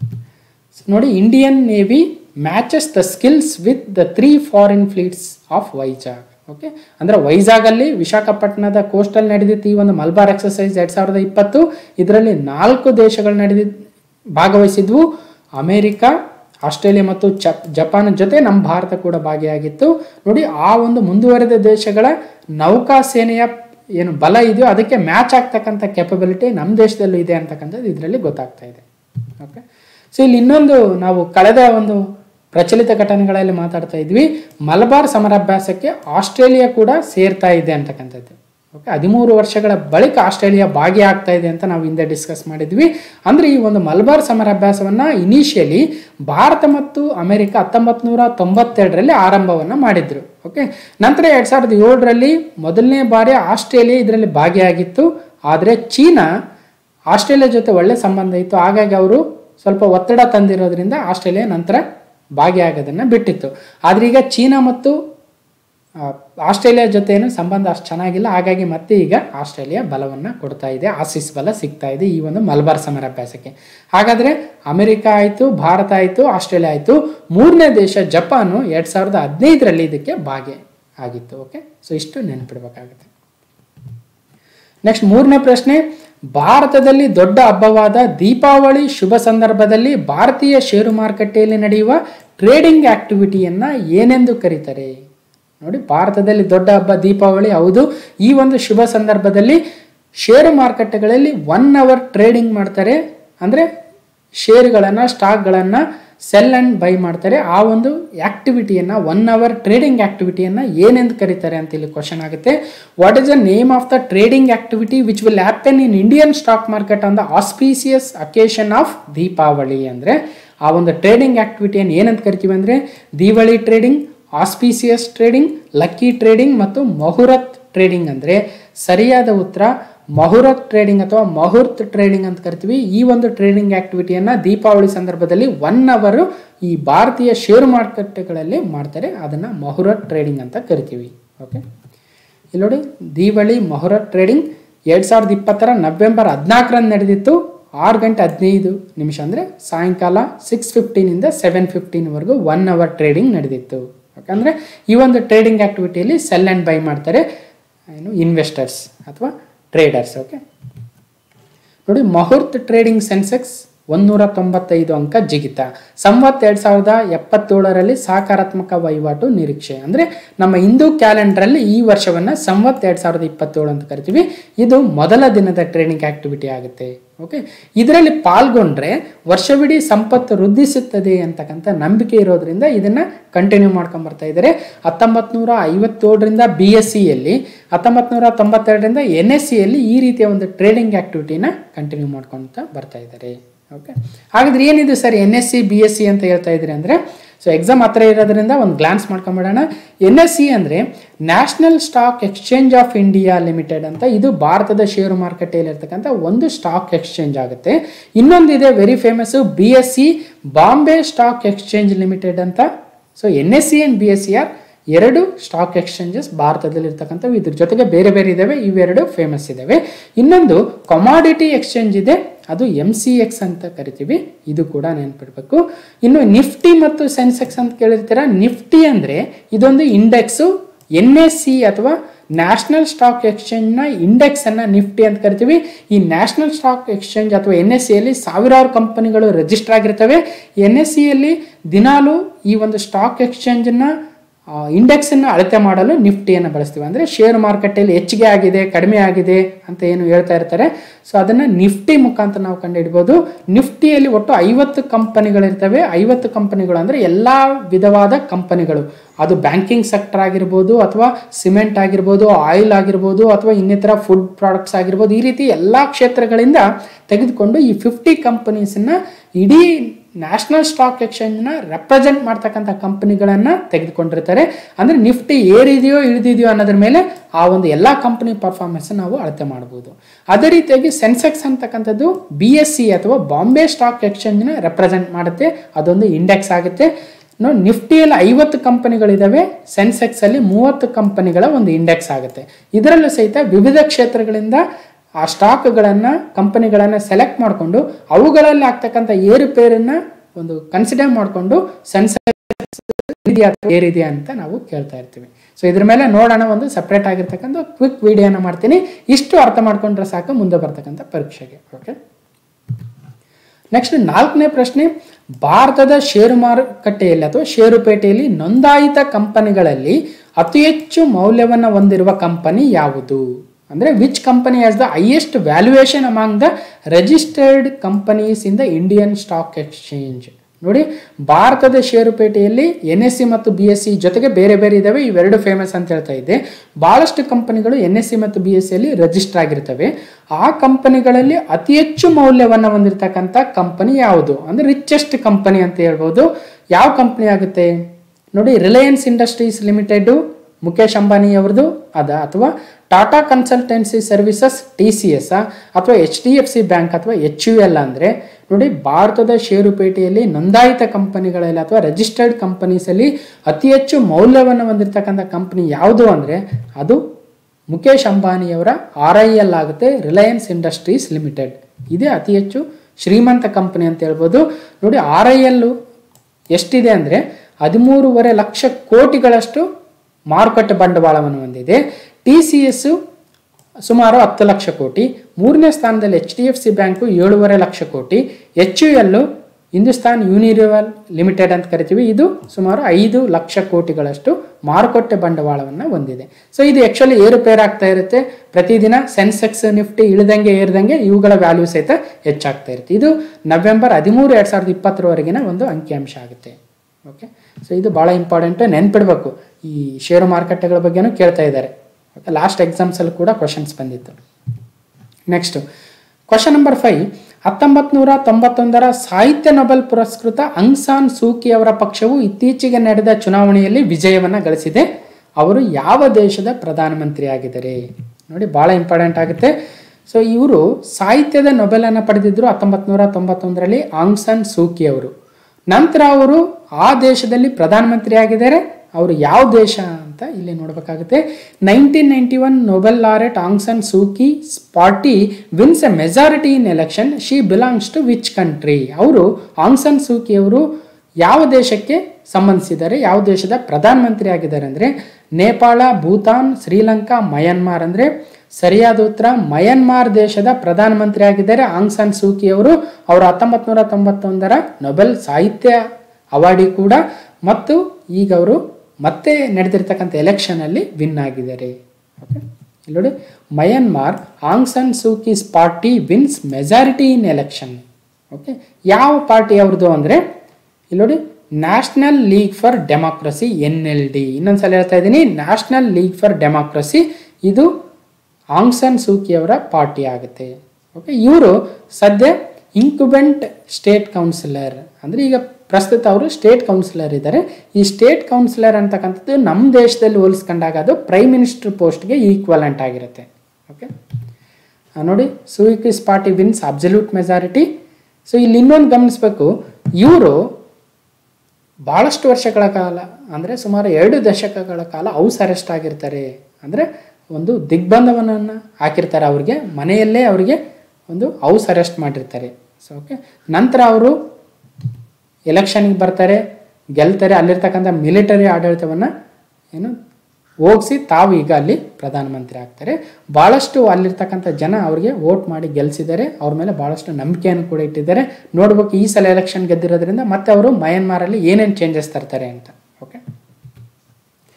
ನೋಡಿ Indian navy matches the skills with the three foreign fleets of Vizag okay ಅಂದರೆ ವೈಜಾಗಲ್ಲಿ ವಿಶಾಖಪಟ್ಟಣದ ಕೋಸ್ಟಲ್ಲಿ ನಡೆದಿತ್ತು ಈ ಒಂದು ಮಲ್ಬಾರ್ ಎಕ್ಸಸೈಸ್ ಎರಡು ಸಾವಿರದ ಇಪ್ಪತ್ತು ಇದರಲ್ಲಿ ನಾಲ್ಕು ದೇಶಗಳು ನಡೆದಿದ್ ಭಾಗವಹಿಸಿದ್ವು ಅಮೇರಿಕ ಆಸ್ಟ್ರೇಲಿಯಾ ಮತ್ತು ಚಪ್ ಜಪಾನ್ ಜೊತೆ ನಮ್ಮ ಭಾರತ ಕೂಡ ಭಾಗಿಯಾಗಿತ್ತು ನೋಡಿ ಆ ಒಂದು ಮುಂದುವರೆದ ದೇಶಗಳ ನೌಕಾ ಸೇನೆಯ ಏನು ಬಲ ಇದೆಯೋ ಅದಕ್ಕೆ ಮ್ಯಾಚ್ ಆಗ್ತಕ್ಕಂಥ ಕೆಪಬಿಲಿಟಿ ನಮ್ಮ ದೇಶದಲ್ಲೂ ಇದೆ ಅಂತಕ್ಕಂಥದ್ದು ಇದರಲ್ಲಿ ಗೊತ್ತಾಗ್ತಾ ಇದೆ ಓಕೆ ಸೊ ಇಲ್ಲಿ ಇನ್ನೊಂದು ನಾವು ಕಳೆದ ಒಂದು ಪ್ರಚಲಿತ ಘಟನೆಗಳಲ್ಲಿ ಮಾತಾಡ್ತಾ ಇದ್ವಿ ಮಲಬಾರ್ ಸಮರಾಭ್ಯಾಸಕ್ಕೆ ಆಸ್ಟ್ರೇಲಿಯಾ ಕೂಡ ಸೇರ್ತಾ ಇದೆ ಅಂತಕ್ಕಂಥದ್ದು ಓಕೆ ಹದಿಮೂರು ವರ್ಷಗಳ ಬಳಿಕ ಆಸ್ಟ್ರೇಲಿಯಾ ಭಾಗಿಯಾಗ್ತಾ ಇದೆ ಅಂತ ನಾವು ಹಿಂದೆ ಡಿಸ್ಕಸ್ ಮಾಡಿದ್ವಿ ಅಂದರೆ ಈ ಒಂದು ಮಲಬಾರ್ ಸಮರಾಭ್ಯಾಸವನ್ನು ಇನಿಷಿಯಲಿ ಭಾರತ ಮತ್ತು ಅಮೆರಿಕ ಹತ್ತೊಂಬತ್ತು ನೂರ ತೊಂಬತ್ತೆರಡರಲ್ಲಿ ಆರಂಭವನ್ನು ಮಾಡಿದ್ರು ಓಕೆ ನಂತರ ಎರಡು ಸಾವಿರದ ಏಳರಲ್ಲಿ ಮೊದಲನೇ ಬಾರಿ ಆಸ್ಟ್ರೇಲಿಯಾ ಇದರಲ್ಲಿ ಭಾಗಿಯಾಗಿತ್ತು ಆದರೆ ಚೀನಾ ಆಸ್ಟ್ರೇಲಿಯಾ ಜೊತೆ ಒಳ್ಳೆ ಸಂಬಂಧ ಇತ್ತು ಹಾಗಾಗಿ ಅವರು ಸ್ವಲ್ಪ ಒತ್ತಡ ತಂದಿರೋದ್ರಿಂದ ಆಸ್ಟ್ರೇಲಿಯಾ ನಂತರ ಭಾಗಿಯಾಗೋದನ್ನು ಬಿಟ್ಟಿತ್ತು ಆದರೆ ಈಗ ಚೀನಾ ಮತ್ತು ಆ, ಆಸ್ಟ್ರೇಲಿಯಾ ಜೊತೆ ಏನು ಸಂಬಂಧ ಅಷ್ಟು ಚೆನ್ನಾಗಿಲ್ಲ ಹಾಗಾಗಿ ಮತ್ತೆ ಈಗ ಆಸ್ಟ್ರೇಲಿಯಾ ಬಲವನ್ನು ಕೊಡ್ತಾ ಇದೆ ಆಸಿಸ್ ಬಲ ಸಿಗ್ತಾ ಇದೆ ಈ ಒಂದು ಮಲಬಾರ್ ಸಮರಾಭ್ಯಾಸಕ್ಕೆ ಹಾಗಾದರೆ ಅಮೆರಿಕ ಆಯಿತು ಭಾರತ ಆಯಿತು ಆಸ್ಟ್ರೇಲಿಯಾ ಆಯಿತು ಮೂರನೇ ದೇಶ ಜಪಾನು ಎರಡು ಸಾವಿರದ ಹದಿನೈದರಲ್ಲಿ ಇದಕ್ಕೆ ಭಾಗಿ ಆಗಿತ್ತು ಓಕೆ ಸೊ ಇಷ್ಟು ನೆನಪಿಡಬೇಕಾಗುತ್ತೆ ನೆಕ್ಸ್ಟ್ ಮೂರನೇ ಪ್ರಶ್ನೆ ಭಾರತದಲ್ಲಿ ದೊಡ್ಡ ಹಬ್ಬವಾದ ದೀಪಾವಳಿ ಶುಭ ಸಂದರ್ಭದಲ್ಲಿ ಭಾರತೀಯ ಷೇರು ಮಾರುಕಟ್ಟೆಯಲ್ಲಿ ನಡೆಯುವ ಟ್ರೇಡಿಂಗ್ ಆಕ್ಟಿವಿಟಿಯನ್ನ ಏನೆಂದು ಕರೀತಾರೆ ನೋಡಿ ಭಾರತದಲ್ಲಿ ದೊಡ್ಡ ಹಬ್ಬ ದೀಪಾವಳಿ ಹೌದು ಈ ಒಂದು ಶುಭ ಸಂದರ್ಭದಲ್ಲಿ ಷೇರು ಮಾರುಕಟ್ಟೆಗಳಲ್ಲಿ ಒನ್ ಅವರ್ ಟ್ರೇಡಿಂಗ್ ಮಾಡ್ತಾರೆ ಅಂದರೆ ಷೇರುಗಳನ್ನು ಸ್ಟಾಕ್ಗಳನ್ನು ಸೆಲ್ ಆ್ಯಂಡ್ ಬೈ ಮಾಡ್ತಾರೆ ಆ ಒಂದು ಆಕ್ಟಿವಿಟಿಯನ್ನು ಒನ್ ಅವರ್ ಟ್ರೇಡಿಂಗ್ ಆಕ್ಟಿವಿಟಿಯನ್ನು ಏನೆಂದು ಕರೀತಾರೆ ಅಂತ ಇಲ್ಲಿ ಕ್ವಶನ್ ಆಗುತ್ತೆ what is the name of the trading activity which will happen in Indian stock market on the auspicious occasion of Deepavali ಅಂದರೆ ಆ ಒಂದು ಟ್ರೇಡಿಂಗ್ ಆಕ್ಟಿವಿಟಿಯನ್ನು ಏನಂತ ಕರಿತೀವಿ ಅಂದರೆ Deepavali trading auspicious trading lucky trading ಮತ್ತು ಮುಹೂರ್ತ್ ಟ್ರೇಡಿಂಗ್ ಅಂದರೆ ಸರಿಯಾದ ಉತ್ತರ ಮುಹೂರ್ತ್ ಟ್ರೇಡಿಂಗ್ ಅಥವಾ ಮುಹೂರ್ತ್ ಟ್ರೇಡಿಂಗ್ ಅಂತ ಕರಿತೀವಿ ಈ ಒಂದು ಟ್ರೇಡಿಂಗ್ ಆಕ್ಟಿವಿಟಿಯನ್ನು ದೀಪಾವಳಿ ಸಂದರ್ಭದಲ್ಲಿ ಒನ್ ಅವರು ಈ ಭಾರತೀಯ ಷೇರು ಮಾರುಕಟ್ಟೆಗಳಲ್ಲಿ ಮಾಡ್ತಾರೆ ಅದನ್ನು ಮುಹೂರ್ತ್ ಟ್ರೇಡಿಂಗ್ ಅಂತ ಕರಿತೀವಿ ಓಕೆ ಇಲ್ಲಿ ನೋಡಿ ದೀಪಾವಳಿ ಮೊಹರತ್ ಟ್ರೇಡಿಂಗ್ ಎರಡು ಸಾವಿರದ ಇಪ್ಪತ್ತರ ನವೆಂಬರ್ ಹದಿನಾಲ್ಕರಂದು ನಡೆದಿತ್ತು ಆರು ಗಂಟೆ ಹದಿನೈದು ನಿಮಿಷ ಅಂದರೆ ಸಾಯಂಕಾಲ ಸಿಕ್ಸ್ ಫಿಫ್ಟೀನಿಂದ ಸೆವೆನ್ ಫಿಫ್ಟೀನ್ವರೆಗೂ ಒನ್ ಅವರ್ ಟ್ರೇಡಿಂಗ್ ನಡೆದಿತ್ತು ಯಾಕಂದರೆ ಈ ಒಂದು ಟ್ರೇಡಿಂಗ್ ಆಕ್ಟಿವಿಟಿಯಲ್ಲಿ ಸೆಲ್ ಆ್ಯಂಡ್ ಬೈ ಮಾಡ್ತಾರೆ ಏನು ಇನ್ವೆಸ್ಟರ್ಸ್ ಅಥವಾ ಟ್ರೇಡರ್ಸ್ ಓಕೆ ನೋಡಿ ಮುಹೂರ್ತ್ ಟ್ರೇಡಿಂಗ್ ಸೆನ್ಸೆಕ್ಸ್ ಒಂದೂರ ತೊಂಬತ್ತೈದು ಅಂಕ ಜಿಗಿತ ಸಂವತ್ ಎರಡು ಸಾವಿರದ ಎಪ್ಪತ್ತೇಳರಲ್ಲಿ ಸಕಾರಾತ್ಮಕ ವಹಿವಾಟು ನಿರೀಕ್ಷೆ ಅಂದರೆ ನಮ್ಮ ಹಿಂದೂ ಕ್ಯಾಲೆಂಡರಲ್ಲಿ ಈ ವರ್ಷವನ್ನು ಸಂವತ್ ಎರಡು ಸಾವಿರದ ಇಪ್ಪತ್ತೇಳು ಅಂತ ಕರಿತೀವಿ ಇದು ಮೊದಲ ದಿನದ ಟ್ರೇಡಿಂಗ್ ಆಕ್ಟಿವಿಟಿ ಆಗುತ್ತೆ ಓಕೆ ಇದರಲ್ಲಿ ಪಾಲ್ಗೊಂಡ್ರೆ ವರ್ಷವಿಡೀ ಸಂಪತ್ತು ವೃದ್ಧಿಸುತ್ತದೆ ಅಂತಕ್ಕಂಥ ನಂಬಿಕೆ ಇರೋದ್ರಿಂದ ಇದನ್ನು ಕಂಟಿನ್ಯೂ ಮಾಡ್ಕೊಂಡ್ ಬರ್ತಾ ಇದ್ದಾರೆ ಹತ್ತೊಂಬತ್ತು ನೂರ ಐವತ್ತೇಳರಿಂದ ಬಿ ಎಸ್ ಸಿಯಲ್ಲಿ ಹತ್ತೊಂಬತ್ತು ನೂರ ತೊಂಬತ್ತೆರಡರಿಂದ ಎನ್ ಎಸ್ ಸಿಯಲ್ಲಿ ಈ ರೀತಿಯ ಒಂದು ಟ್ರೇಡಿಂಗ್ ಆಕ್ಟಿವಿಟಿನ ಕಂಟಿನ್ಯೂ ಮಾಡ್ಕೊಳ್ತಾ ಬರ್ತಾ ಇದ್ದಾರೆ ಓಕೆ ಹಾಗಾದ್ರೆ ಏನಿದು sir N S C B S C ಅಂತ ಹೇಳ್ತಾ ಇದ್ರಿ ಅಂದರೆ ಸೊ ಎಕ್ಸಾಮ್ ಹತ್ರ ಇರೋದ್ರಿಂದ ಒಂದು ಗ್ಲಾನ್ಸ್ ಮಾಡ್ಕೊಂಬಿಡೋಣ ಎನ್ ಎಸ್ ಸಿ ಅಂದರೆ national stock exchange of India limited ಅಂತ ಇದು ಭಾರತದ ಷೇರು ಮಾರುಕಟ್ಟೆಯಲ್ಲಿ ಇರ್ತಕ್ಕಂಥ ಒಂದು ಸ್ಟಾಕ್ ಎಕ್ಸ್ಚೇಂಜ್ ಆಗುತ್ತೆ ಇನ್ನೊಂದಿದೆ very famous B S C Bombay stock exchange limited ಅಂತ so N S C and B S C are ಎರಡು ಸ್ಟಾಕ್ ಎಕ್ಸ್ಚೇಂಜಸ್ ಭಾರತದಲ್ಲಿ ಇರ್ತಕ್ಕಂಥವು ಇದ್ರ ಜೊತೆಗೆ ಬೇರೆ ಬೇರೆ ಇದ್ದಾವೆ ಇವೆರಡು ಫೇಮಸ್ ಇದ್ದಾವೆ ಇನ್ನೊಂದು ಕಮಾಡಿಟಿ ಎಕ್ಸ್ಚೇಂಜ್ ಇದೆ ಅದು ಎಮ್ ಸಿ ಎಕ್ಸ್ ಅಂತ ಕರಿತೀವಿ ಇದು ಕೂಡ ನೆನ್ಪಿಡ್ಬೇಕು ಇನ್ನು ನಿಫ್ಟಿ ಮತ್ತು ಸೆನ್ಸೆಕ್ಸ್ ಅಂತ ಕೇಳಿರ್ತೀರ ನಿಫ್ಟಿ ಅಂದರೆ ಇದೊಂದು ಇಂಡೆಕ್ಸು ಎನ್ ಎಸ್ ಸಿ ಅಥವಾ ನ್ಯಾಷನಲ್ ಸ್ಟಾಕ್ ಎಕ್ಸ್ಚೇಂಜ್ನ ಇಂಡೆಕ್ಸನ್ನು ನಿಫ್ಟಿ ಅಂತ ಕರಿತೀವಿ ಈ ನ್ಯಾಷನಲ್ ಸ್ಟಾಕ್ ಎಕ್ಸ್ಚೇಂಜ್ ಅಥವಾ ಎನ್ ಎಸ್ ಸಿಯಲ್ಲಿ ಸಾವಿರಾರು ಕಂಪನಿಗಳು ರಿಜಿಸ್ಟರ್ ಆಗಿರ್ತವೆ ಎನ್ ಎಸ್ ಸಿಯಲ್ಲಿ ದಿನಾಲು ಈ ಒಂದು ಸ್ಟಾಕ್ ಎಕ್ಸ್ಚೇಂಜನ್ನು ಇಂಡೆಕ್ಸನ್ನು ಅಳತೆ ಮಾಡಲು ನಿಫ್ಟಿಯನ್ನು ಬಳಸ್ತೀವಿ ಅಂದರೆ ಶೇರ್ ಮಾರುಕಟ್ಟೆಯಲ್ಲಿ ಹೆಚ್ಚಿಗೆ ಆಗಿದೆ ಕಡಿಮೆ ಆಗಿದೆ ಅಂತ ಏನು ಹೇಳ್ತಾ ಇರ್ತಾರೆ ಸೊ ಅದನ್ನು ನಿಫ್ಟಿ ಮುಖಾಂತರ ನಾವು ಕಂಡುಹಿಡ್ಬೋದು ನಿಫ್ಟಿಯಲ್ಲಿ ಒಟ್ಟು ಐವತ್ತು ಕಂಪನಿಗಳಿರ್ತವೆ ಐವತ್ತು ಕಂಪನಿಗಳು ಅಂದರೆ ಎಲ್ಲ ವಿಧವಾದ ಕಂಪನಿಗಳು ಅದು ಬ್ಯಾಂಕಿಂಗ್ ಸೆಕ್ಟರ್ ಆಗಿರ್ಬೋದು ಅಥವಾ ಸಿಮೆಂಟ್ ಆಗಿರ್ಬೋದು ಆಯಿಲ್ ಆಗಿರ್ಬೋದು ಅಥವಾ ಇನ್ನಿತರ ಫುಡ್ ಪ್ರಾಡಕ್ಟ್ಸ್ ಆಗಿರ್ಬೋದು ಈ ರೀತಿ ಎಲ್ಲ ಕ್ಷೇತ್ರಗಳಿಂದ ತೆಗೆದುಕೊಂಡು ಈ ಫಿಫ್ಟಿ ಕಂಪನೀಸನ್ನ ಇಡೀ ನ್ಯಾಷನಲ್ ಸ್ಟಾಕ್ ಎಕ್ಸ್ಚೇಂಜ್ನ ರೆಪ್ರೆಸೆಂಟ್ ಮಾಡ್ತಕ್ಕಂಥ ಕಂಪನಿಗಳನ್ನು ತೆಗೆದುಕೊಂಡಿರ್ತಾರೆ ಅಂದರೆ ನಿಫ್ಟಿ ಏರಿದೆಯೋ ಇಳಿದಿದೆಯೋ ಅನ್ನೋದ್ರ ಮೇಲೆ ಆ ಒಂದು ಎಲ್ಲ ಕಂಪನಿ ಪರ್ಫಾರ್ಮೆನ್ಸ್ ನಾವು ಅಳತೆ ಮಾಡ್ಬೋದು ಅದೇ ರೀತಿಯಾಗಿ ಸೆನ್ಸೆಕ್ಸ್ ಅಂತಕ್ಕಂಥದ್ದು ಬಿ ಎಸ್ ಸಿ ಅಥವಾ ಬಾಂಬೆ ಸ್ಟಾಕ್ ಎಕ್ಸ್ಚೇಂಜ್ನ ರೆಪ್ರೆಸೆಂಟ್ ಮಾಡುತ್ತೆ ಅದೊಂದು ಇಂಡೆಕ್ಸ್ ಆಗುತ್ತೆ ನೋಡಿ ನಿಫ್ಟಿಯಲ್ಲಿ ಐವತ್ತು ಕಂಪನಿಗಳಿದ್ದಾವೆ ಸೆನ್ಸೆಕ್ಸ್ ಅಲ್ಲಿ ಮೂವತ್ತು ಕಂಪನಿಗಳ ಒಂದು ಇಂಡೆಕ್ಸ್ ಆಗುತ್ತೆ ಇದರಲ್ಲೂ ಸಹಿತ ವಿವಿಧ ಕ್ಷೇತ್ರಗಳಿಂದ ಆ ಸ್ಟಾಕ್ಗಳನ್ನು ಕಂಪನಿಗಳನ್ನು ಸೆಲೆಕ್ಟ್ ಮಾಡಿಕೊಂಡು ಅವುಗಳಲ್ಲಿ ಆಗ್ತಕ್ಕಂಥ ಏರುಪೇರನ್ನ ಒಂದು ಕನ್ಸಿಡರ್ ಮಾಡಿಕೊಂಡು ಸೆನ್ಸೆಕ್ಸ್ ಇದೆಯಾ ಅಥವಾ ಏರಿದೆಯಾ ಅಂತ ನಾವು ಕೇಳ್ತಾ ಇರ್ತೀವಿ ಸೊ ಇದ್ರ ಮೇಲೆ ನೋಡೋಣ ಒಂದು ಸಪ್ರೇಟ್ ಆಗಿರ್ತಕ್ಕಂಥ ಕ್ವಿಕ್ ವಿಡಿಯೋನ ಮಾಡ್ತೀನಿ ಇಷ್ಟು ಅರ್ಥ ಮಾಡ್ಕೊಂಡ್ರೆ ಸಾಕು ಮುಂದೆ ಬರ್ತಕ್ಕಂಥ ಪರೀಕ್ಷೆಗೆ ಓಕೆ ನೆಕ್ಸ್ಟ್ ನಾಲ್ಕನೇ ಪ್ರಶ್ನೆ ಭಾರತದ ಷೇರು ಮಾರುಕಟ್ಟೆಯಲ್ಲಿ ಅಥವಾ ಷೇರುಪೇಟೆಯಲ್ಲಿ ನೋಂದಾಯಿತ ಕಂಪನಿಗಳಲ್ಲಿ ಅತಿ ಹೆಚ್ಚು ಮೌಲ್ಯವನ್ನು ಹೊಂದಿರುವ ಕಂಪನಿ ಯಾವುದು ಅಂದರೆ which company has the highest valuation among the registered companies in the Indian stock exchange ನೋಡಿ ಭಾರತದ ಷೇರುಪೇಟೆಯಲ್ಲಿ ಎನ್ ಎಸ್ ಸಿ ಮತ್ತು ಬಿ ಎಸ್ ಸಿ ಜೊತೆಗೆ ಬೇರೆ ಬೇರೆ ಇದಾವೆ ಇವೆರಡು ಫೇಮಸ್ ಅಂತ ಹೇಳ್ತಾ ಇದ್ದೆ ಬಹಳಷ್ಟು ಕಂಪನಿಗಳು ಎನ್ ಎಸ್ ಸಿ ಮತ್ತು ಬಿ ಎಸ್ ಸಿಯಲ್ಲಿ ರಿಜಿಸ್ಟರ್ ಆಗಿರ್ತವೆ ಆ ಕಂಪನಿಗಳಲ್ಲಿ ಅತಿ ಹೆಚ್ಚು ಮೌಲ್ಯವನ್ನು ಹೊಂದಿರತಕ್ಕಂಥ ಕಂಪನಿ ಯಾವುದು ಅಂದರೆ ರಿಚೆಸ್ಟ್ ಕಂಪನಿ ಅಂತ ಹೇಳ್ಬೋದು ಯಾವ ಕಂಪನಿ ಆಗುತ್ತೆ ನೋಡಿ Reliance Industries limited Mukesh Ambani ಅವ್ರದ್ದು ಅದ ಅಥವಾ Tata consultancy services T C S ಅಥವಾ H D F C bank ಅಥವಾ ಎಚ್ ಯು ಎಲ್ ಅಂದರೆ ನೋಡಿ ಭಾರತದ ಷೇರುಪೇಟೆಯಲ್ಲಿ ನೋಂದಾಯಿತ ಕಂಪನಿಗಳಲ್ಲಿ ಅಥವಾ ರಿಜಿಸ್ಟರ್ಡ್ ಕಂಪನೀಸಲ್ಲಿ ಅತಿ ಹೆಚ್ಚು ಮೌಲ್ಯವನ್ನು ಹೊಂದಿರತಕ್ಕಂಥ ಕಂಪನಿ ಯಾವುದು ಅಂದರೆ ಅದು ಮುಖೇಶ್ ಅಂಬಾನಿಯವರ ಆರ್ ಐ ಎಲ್ ಆಗುತ್ತೆ ರಿಲಯನ್ಸ್ ಇಂಡಸ್ಟ್ರೀಸ್ ಲಿಮಿಟೆಡ್ ಇದೇ ಅತಿ ಹೆಚ್ಚು ಶ್ರೀಮಂತ ಕಂಪನಿ ಅಂತ ಹೇಳ್ಬೋದು ನೋಡಿ ಆರ್ ಐ ಎಲ್ಲು ಎಷ್ಟಿದೆ ಅಂದರೆ ಹದಿಮೂರುವರೆ ಲಕ್ಷ ಕೋಟಿಗಳಷ್ಟು ಮಾರುಕಟ್ಟೆ ಬಂಡವಾಳವನ್ನು ಹೊಂದಿದೆ ಟಿ ಸಿ ಎಸ್ ಸುಮಾರು ಹತ್ತು ಲಕ್ಷ ಕೋಟಿ ಮೂರನೇ ಸ್ಥಾನದಲ್ಲಿ H D F C bank ಏಳೂವರೆ ಲಕ್ಷ ಕೋಟಿ ಎಚ್ ಯು ಎಲ್ಲು ಹಿಂದೂಸ್ತಾನ್ ಯೂನಿರಿವಲ್ ಲಿಮಿಟೆಡ್ ಅಂತ ಕರಿತೀವಿ ಇದು ಸುಮಾರು ಐದು ಲಕ್ಷ ಕೋಟಿಗಳಷ್ಟು ಮಾರುಕಟ್ಟೆ ಬಂಡವಾಳವನ್ನು ಹೊಂದಿದೆ ಸೊ ಇದು ಆ್ಯಕ್ಚುಲಿ ಏರುಪೇರು ಆಗ್ತಾ ಇರುತ್ತೆ ಪ್ರತಿದಿನ ಸೆನ್ಸೆಕ್ಸ್ ನಿಫ್ಟಿ ಇಳಿದಂಗೆ ಏರಿದಂಗೆ ಇವುಗಳ ವ್ಯಾಲ್ಯೂ ಸಹಿತ ಹೆಚ್ಚಾಗ್ತಾ ಇರುತ್ತೆ ಇದು ನವೆಂಬರ್ ಹದಿಮೂರು ಎರಡು ಸಾವಿರದ ಇಪ್ಪತ್ತರವರೆಗಿನ ಒಂದು ಅಂಕಿಅಂಶ ಆಗುತ್ತೆ ಓಕೆ ಸೊ ಇದು ಭಾಳ ಇಂಪಾರ್ಟೆಂಟ್ ನೆನ್ಪಿಡ್ಬೇಕು ಈ ಷೇರು ಮಾರುಕಟ್ಟೆಗಳ ಬಗ್ಗೆನೂ ಕೇಳ್ತಾ ಇದ್ದಾರೆ ಓಕೆ ಲಾಸ್ಟ್ ಎಕ್ಸಾಮ್ಸಲ್ಲಿ ಕೂಡ ಕ್ವಶನ್ಸ್ ಬಂದಿತ್ತು ನೆಕ್ಸ್ಟು ಕ್ವಶನ್ ನಂಬರ್ ಫೈವ್ ಹತ್ತೊಂಬತ್ತು ನೂರ ತೊಂಬತ್ತೊಂದರ ಸಾಹಿತ್ಯ ನೊಬೆಲ್ ಪುರಸ್ಕೃತ ಅಂಗ್ಸಾನ್ ಸೂಕಿ ಅವರ ಪಕ್ಷವು ಇತ್ತೀಚೆಗೆ ನಡೆದ ಚುನಾವಣೆಯಲ್ಲಿ ವಿಜಯವನ್ನು ಗಳಿಸಿದೆ ಅವರು ಯಾವ ದೇಶದ ಪ್ರಧಾನಮಂತ್ರಿ ಆಗಿದ್ದಾರೆ ನೋಡಿ ಭಾಳ ಇಂಪಾರ್ಟೆಂಟ್ ಆಗುತ್ತೆ ಸೊ ಇವರು ಸಾಹಿತ್ಯದ ನೊಬೆಲನ್ನು ಪಡೆದಿದ್ದರು ಹತ್ತೊಂಬತ್ತು ನೂರ ತೊಂಬತ್ತೊಂದರಲ್ಲಿ ಆಂಗ್ಸನ್ ಸೂಕಿ ಅವರು ನಂತರ ಅವರು ಆ ದೇಶದಲ್ಲಿ ಪ್ರಧಾನಮಂತ್ರಿ ಆಗಿದ್ದಾರೆ ಅವರು ಯಾವ ದೇಶ ಅಂತ ಇಲ್ಲಿ ನೋಡಬೇಕಾಗುತ್ತೆ nineteen ninety one Nobel laureate Aung San Suu Kyi party wins a majority in election she belongs to which country ಅವರು ಆಂಗ್ಸನ್ ಸೂಕಿ ಅವರು ಯಾವ ದೇಶಕ್ಕೆ ಸಂಬಂಧಿಸಿದ್ದಾರೆ ಯಾವ ದೇಶದ ಪ್ರಧಾನಮಂತ್ರಿ ಆಗಿದ್ದಾರೆ ಅಂದರೆ ನೇಪಾಳ ಭೂತಾನ್ ಶ್ರೀಲಂಕಾ ಮಯನ್ಮಾರ್ ಅಂದರೆ ಸರಿಯಾದ ಉತ್ತರ ಮಯನ್ಮಾರ್ ದೇಶದ ಪ್ರಧಾನಮಂತ್ರಿ ಆಗಿದ್ದಾರೆ ಆಂಗ್ ಸಾನ್ ಸೂಕಿ ಅವರು ಅವರು ಹತ್ತೊಂಬತ್ತು ನೂರ ತೊಂಬತ್ತೊಂದರ ನೊಬೆಲ್ ಸಾಹಿತ್ಯ ಅವಾರ್ಡಿ ಕೂಡ ಮತ್ತು ಈಗ ಅವರು ಮತ್ತೆ ನಡೆದಿರ್ತಕ್ಕಂಥ ಎಲೆಕ್ಷನಲ್ಲಿ ವಿನ್ ಆಗಿದ್ದಾರೆ ಓಕೆ ಇಲ್ಲಿ ನೋಡಿ Myanmar Aung San Suu Kyi's party wins majority in election okay ಯಾವ ಪಾರ್ಟಿ ಅವ್ರದ್ದು ಅಂದರೆ ಇಲ್ಲಿ ನೋಡಿ national league for democracy N L D ಇನ್ನೊಂದ್ಸಲ ಹೇಳ್ತಾ ಇದ್ದೀನಿ ನ್ಯಾಷನಲ್ ಲೀಗ್ ಫಾರ್ ಡೆಮಾಕ್ರಸಿ ಇದು ಆಂಗ್ಸನ್ ಸೂಕಿ ಅವರ ಪಾರ್ಟಿ ಆಗುತ್ತೆ ಓಕೆ ಇವರು ಸದ್ಯ ಇನ್ಕ್ಯುಬೆಂಟ್ ಸ್ಟೇಟ್ ಕೌನ್ಸಿಲರ್ ಅಂದರೆ ಈಗ ಪ್ರಸ್ತುತ ಅವರು ಸ್ಟೇಟ್ ಕೌನ್ಸಿಲರ್ ಇದ್ದಾರೆ ಈ ಸ್ಟೇಟ್ ಕೌನ್ಸಿಲರ್ ಅಂತಕ್ಕಂಥದ್ದು ನಮ್ಮ ದೇಶದಲ್ಲಿ ಹೋಲಿಸ್ಕೊಂಡಾಗ ಅದು ಪ್ರೈಮ್ ಮಿನಿಸ್ಟರ್ ಪೋಸ್ಟ್ಗೆ ಈಕ್ವಲೆಂಟ್ ಆಗಿರುತ್ತೆ ಓಕೆ ನೋಡಿ Suu Kyi's party wins absolute majority so ಇಲ್ಲಿ ಇನ್ನೊಂದು ಗಮನಿಸಬೇಕು ಇವರು ಭಾಳಷ್ಟು ವರ್ಷಗಳ ಕಾಲ ಅಂದರೆ ಸುಮಾರು ಎರಡು ದಶಕಗಳ ಕಾಲ ಹೌಸ್ ಅರೆಸ್ಟ್ ಆಗಿರ್ತಾರೆ ಅಂದರೆ ಒಂದು ದಿಗ್ಬಂಧವನ್ನು ಹಾಕಿರ್ತಾರೆ ಅವ್ರಿಗೆ ಮನೆಯಲ್ಲೇ ಅವರಿಗೆ ಒಂದು ಹೌಸ್ ಅರೆಸ್ಟ್ ಮಾಡಿರ್ತಾರೆ ಸೊ ಓಕೆ ನಂತರ ಅವರು ಎಲೆಕ್ಷನ್ಗೆ ಬರ್ತಾರೆ ಗೆಲ್ತಾರೆ ಅಲ್ಲಿರ್ತಕ್ಕಂಥ ಮಿಲಿಟರಿ ಆಡಳಿತವನ್ನು ಏನು ಹೋಗಿಸಿ ತಾವು ಈಗ ಅಲ್ಲಿ ಪ್ರಧಾನಮಂತ್ರಿ ಆಗ್ತಾರೆ ಭಾಳಷ್ಟು ಅಲ್ಲಿರ್ತಕ್ಕಂಥ ಜನ ಅವ್ರಿಗೆ ವೋಟ್ ಮಾಡಿ ಗೆಲ್ಸಿದ್ದಾರೆ ಅವ್ರ ಮೇಲೆ ಭಾಳಷ್ಟು ನಂಬಿಕೆಯನ್ನು ಕೂಡ ಇಟ್ಟಿದ್ದಾರೆ ನೋಡ್ಬೇಕು ಈ ಸಲ ಎಲೆಕ್ಷನ್ ಗೆದ್ದಿರೋದ್ರಿಂದ ಮತ್ತೆ ಅವರು ಮಯನ್ಮಾರಲ್ಲಿ ಏನೇನು ಚೇಂಜಸ್ ತರ್ತಾರೆ ಅಂತ ಓಕೆ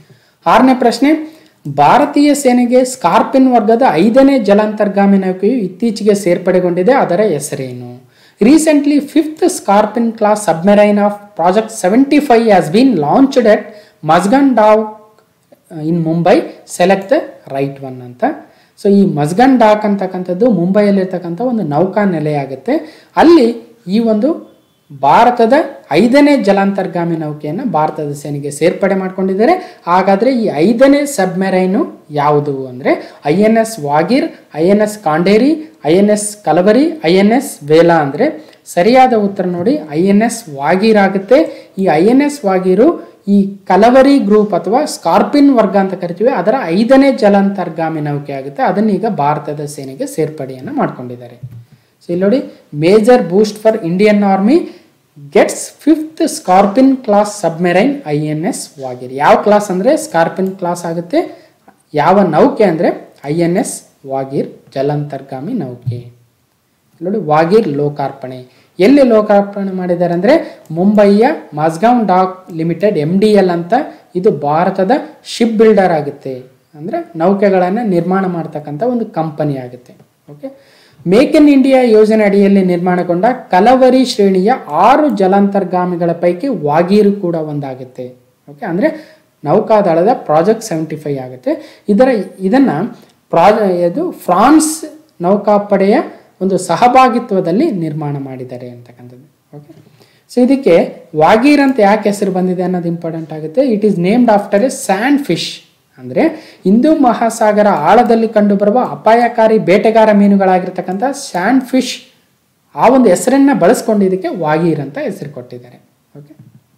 ಆರನೇ ಪ್ರಶ್ನೆ ಭಾರತೀಯ ಸೇನೆಗೆ ಸ್ಕಾರ್ಪಿನ್ ವರ್ಗದ ಐದನೇ ಜಲಾಂತರ್ಗಾಮಿ ನೌಕೆಯು ಇತ್ತೀಚೆಗೆ ಸೇರ್ಪಡೆಗೊಂಡಿದೆ ಅದರ ಹೆಸರೇನು recently fifth Scorpene class submarine of project seventy five has been launched at Mazagon dock in Mumbai select the right one ಅಂತ ಸೊ ಈ ಮಸ್ಗನ್ ಡಾಕ್ ಅಂತಕ್ಕಂಥದ್ದು ಮುಂಬೈಯಲ್ಲಿರ್ತಕ್ಕಂಥ ಒಂದು ನೌಕಾ ನೆಲೆಯಾಗುತ್ತೆ ಅಲ್ಲಿ ಈ ಒಂದು ಭಾರತದ ಐದನೇ ಜಲಾಂತರ್ಗಾಮಿ ನೌಕೆಯನ್ನು ಭಾರತದ ಸೇನೆಗೆ ಸೇರ್ಪಡೆ ಮಾಡ್ಕೊಂಡಿದ್ದಾರೆ ಹಾಗಾದರೆ ಈ ಐದನೇ ಸಬ್ಮೆರೈನು ಯಾವುದು ಅಂದರೆ I N S Vagir I N S Khanderi I N S Kalvari I N S Vela ಅಂದರೆ ಸರಿಯಾದ ಉತ್ತರ ನೋಡಿ ಐ ಎನ್ ಎಸ್ ವಾಗೀರ್ ಆಗುತ್ತೆ ಈ ಐ ಎನ್ ಎಸ್ ವಾಗೀರು ಈ ಕಲವರಿ ಗ್ರೂಪ್ ಅಥವಾ ಸ್ಕಾರ್ಪಿನ್ ವರ್ಗ ಅಂತ ಕರಿತೀವಿ ಅದರ ಐದನೇ ಜಲಾಂತರ್ಗಾಮಿ ನೌಕೆ ಆಗುತ್ತೆ ಅದನ್ನೀಗ ಭಾರತದ ಸೇನೆಗೆ ಸೇರ್ಪಡೆಯನ್ನು ಮಾಡ್ಕೊಂಡಿದ್ದಾರೆ ಸೊ ಇಲ್ಲಿ ನೋಡಿ major boost for Indian army gets fifth Scorpene class submarine I N S Vagir ಯಾವ ಕ್ಲಾಸ್ ಅಂದರೆ ಸ್ಕಾರ್ಪಿನ್ ಕ್ಲಾಸ್ ಆಗುತ್ತೆ ಯಾವ ನೌಕೆ ಅಂದರೆ ಐ ಎನ್ ಎಸ್ ವಾಗೀರ್ ಜಲಾಂತರ್ಗಾಮಿ ನೌಕೆ ನೋಡಿ ವಾಗೀರ್ ಲೋಕಾರ್ಪಣೆ ಎಲ್ಲಿ ಲೋಕಾರ್ಪಣೆ ಮಾಡಿದ್ದಾರೆ ಅಂದರೆ ಮುಂಬೈಯ Mazagaon dock limited M D L ಅಂತ ಇದು ಭಾರತದ ಶಿಪ್ ಬಿಲ್ಡರ್ ಆಗುತ್ತೆ ಅಂದರೆ ನೌಕೆಗಳನ್ನು ನಿರ್ಮಾಣ ಮಾಡ್ತಕ್ಕಂಥ ಒಂದು ಕಂಪನಿ ಆಗುತ್ತೆ ಓಕೆ ಮೇಕ್ ಇನ್ ಇಂಡಿಯಾ ಯೋಜನೆ ಅಡಿಯಲ್ಲಿ ನಿರ್ಮಾಣಗೊಂಡ ಕಲವರಿ ಶ್ರೇಣಿಯ ಆರು ಜಲಾಂತರ್ಗಾಮಿಗಳ ಪೈಕಿ ವಾಗೀರು ಕೂಡ ಒಂದಾಗುತ್ತೆ ಓಕೆ ಅಂದರೆ ನೌಕಾದಳದ ಪ್ರಾಜೆಕ್ಟ್ ಸೆವೆಂಟಿ ಫೈವ್ ಆಗುತ್ತೆ ಇದರ ಇದನ್ನು ಪ್ರಾಜ ಇದು ಫ್ರಾನ್ಸ್ ನೌಕಾಪಡೆಯ ಒಂದು ಸಹಭಾಗಿತ್ವದಲ್ಲಿ ನಿರ್ಮಾಣ ಮಾಡಿದ್ದಾರೆ ಅಂತಕ್ಕಂಥದ್ದು ಓಕೆ ಸೊ ಇದಕ್ಕೆ ವಾಗೀರ್ ಅಂತ ಯಾಕೆ ಹೆಸರು ಬಂದಿದೆ ಅನ್ನೋದು ಇಂಪಾರ್ಟೆಂಟ್ ಆಗುತ್ತೆ it is named after a sand fish ಅಂದರೆ ಹಿಂದೂ ಮಹಾಸಾಗರ ಆಳದಲ್ಲಿ ಕಂಡುಬರುವ ಅಪಾಯಕಾರಿ ಬೇಟೆಗಾರ ಮೀನುಗಳಾಗಿರ್ತಕ್ಕಂಥ ಸ್ಯಾಂಡ್ ಫಿಶ್ ಆ ಒಂದು ಹೆಸರನ್ನ ಬಳಸ್ಕೊಂಡು ಇದಕ್ಕೆ ವಾಗೀರ್ ಅಂತ ಹೆಸರು ಕೊಟ್ಟಿದ್ದಾರೆ ಓಕೆ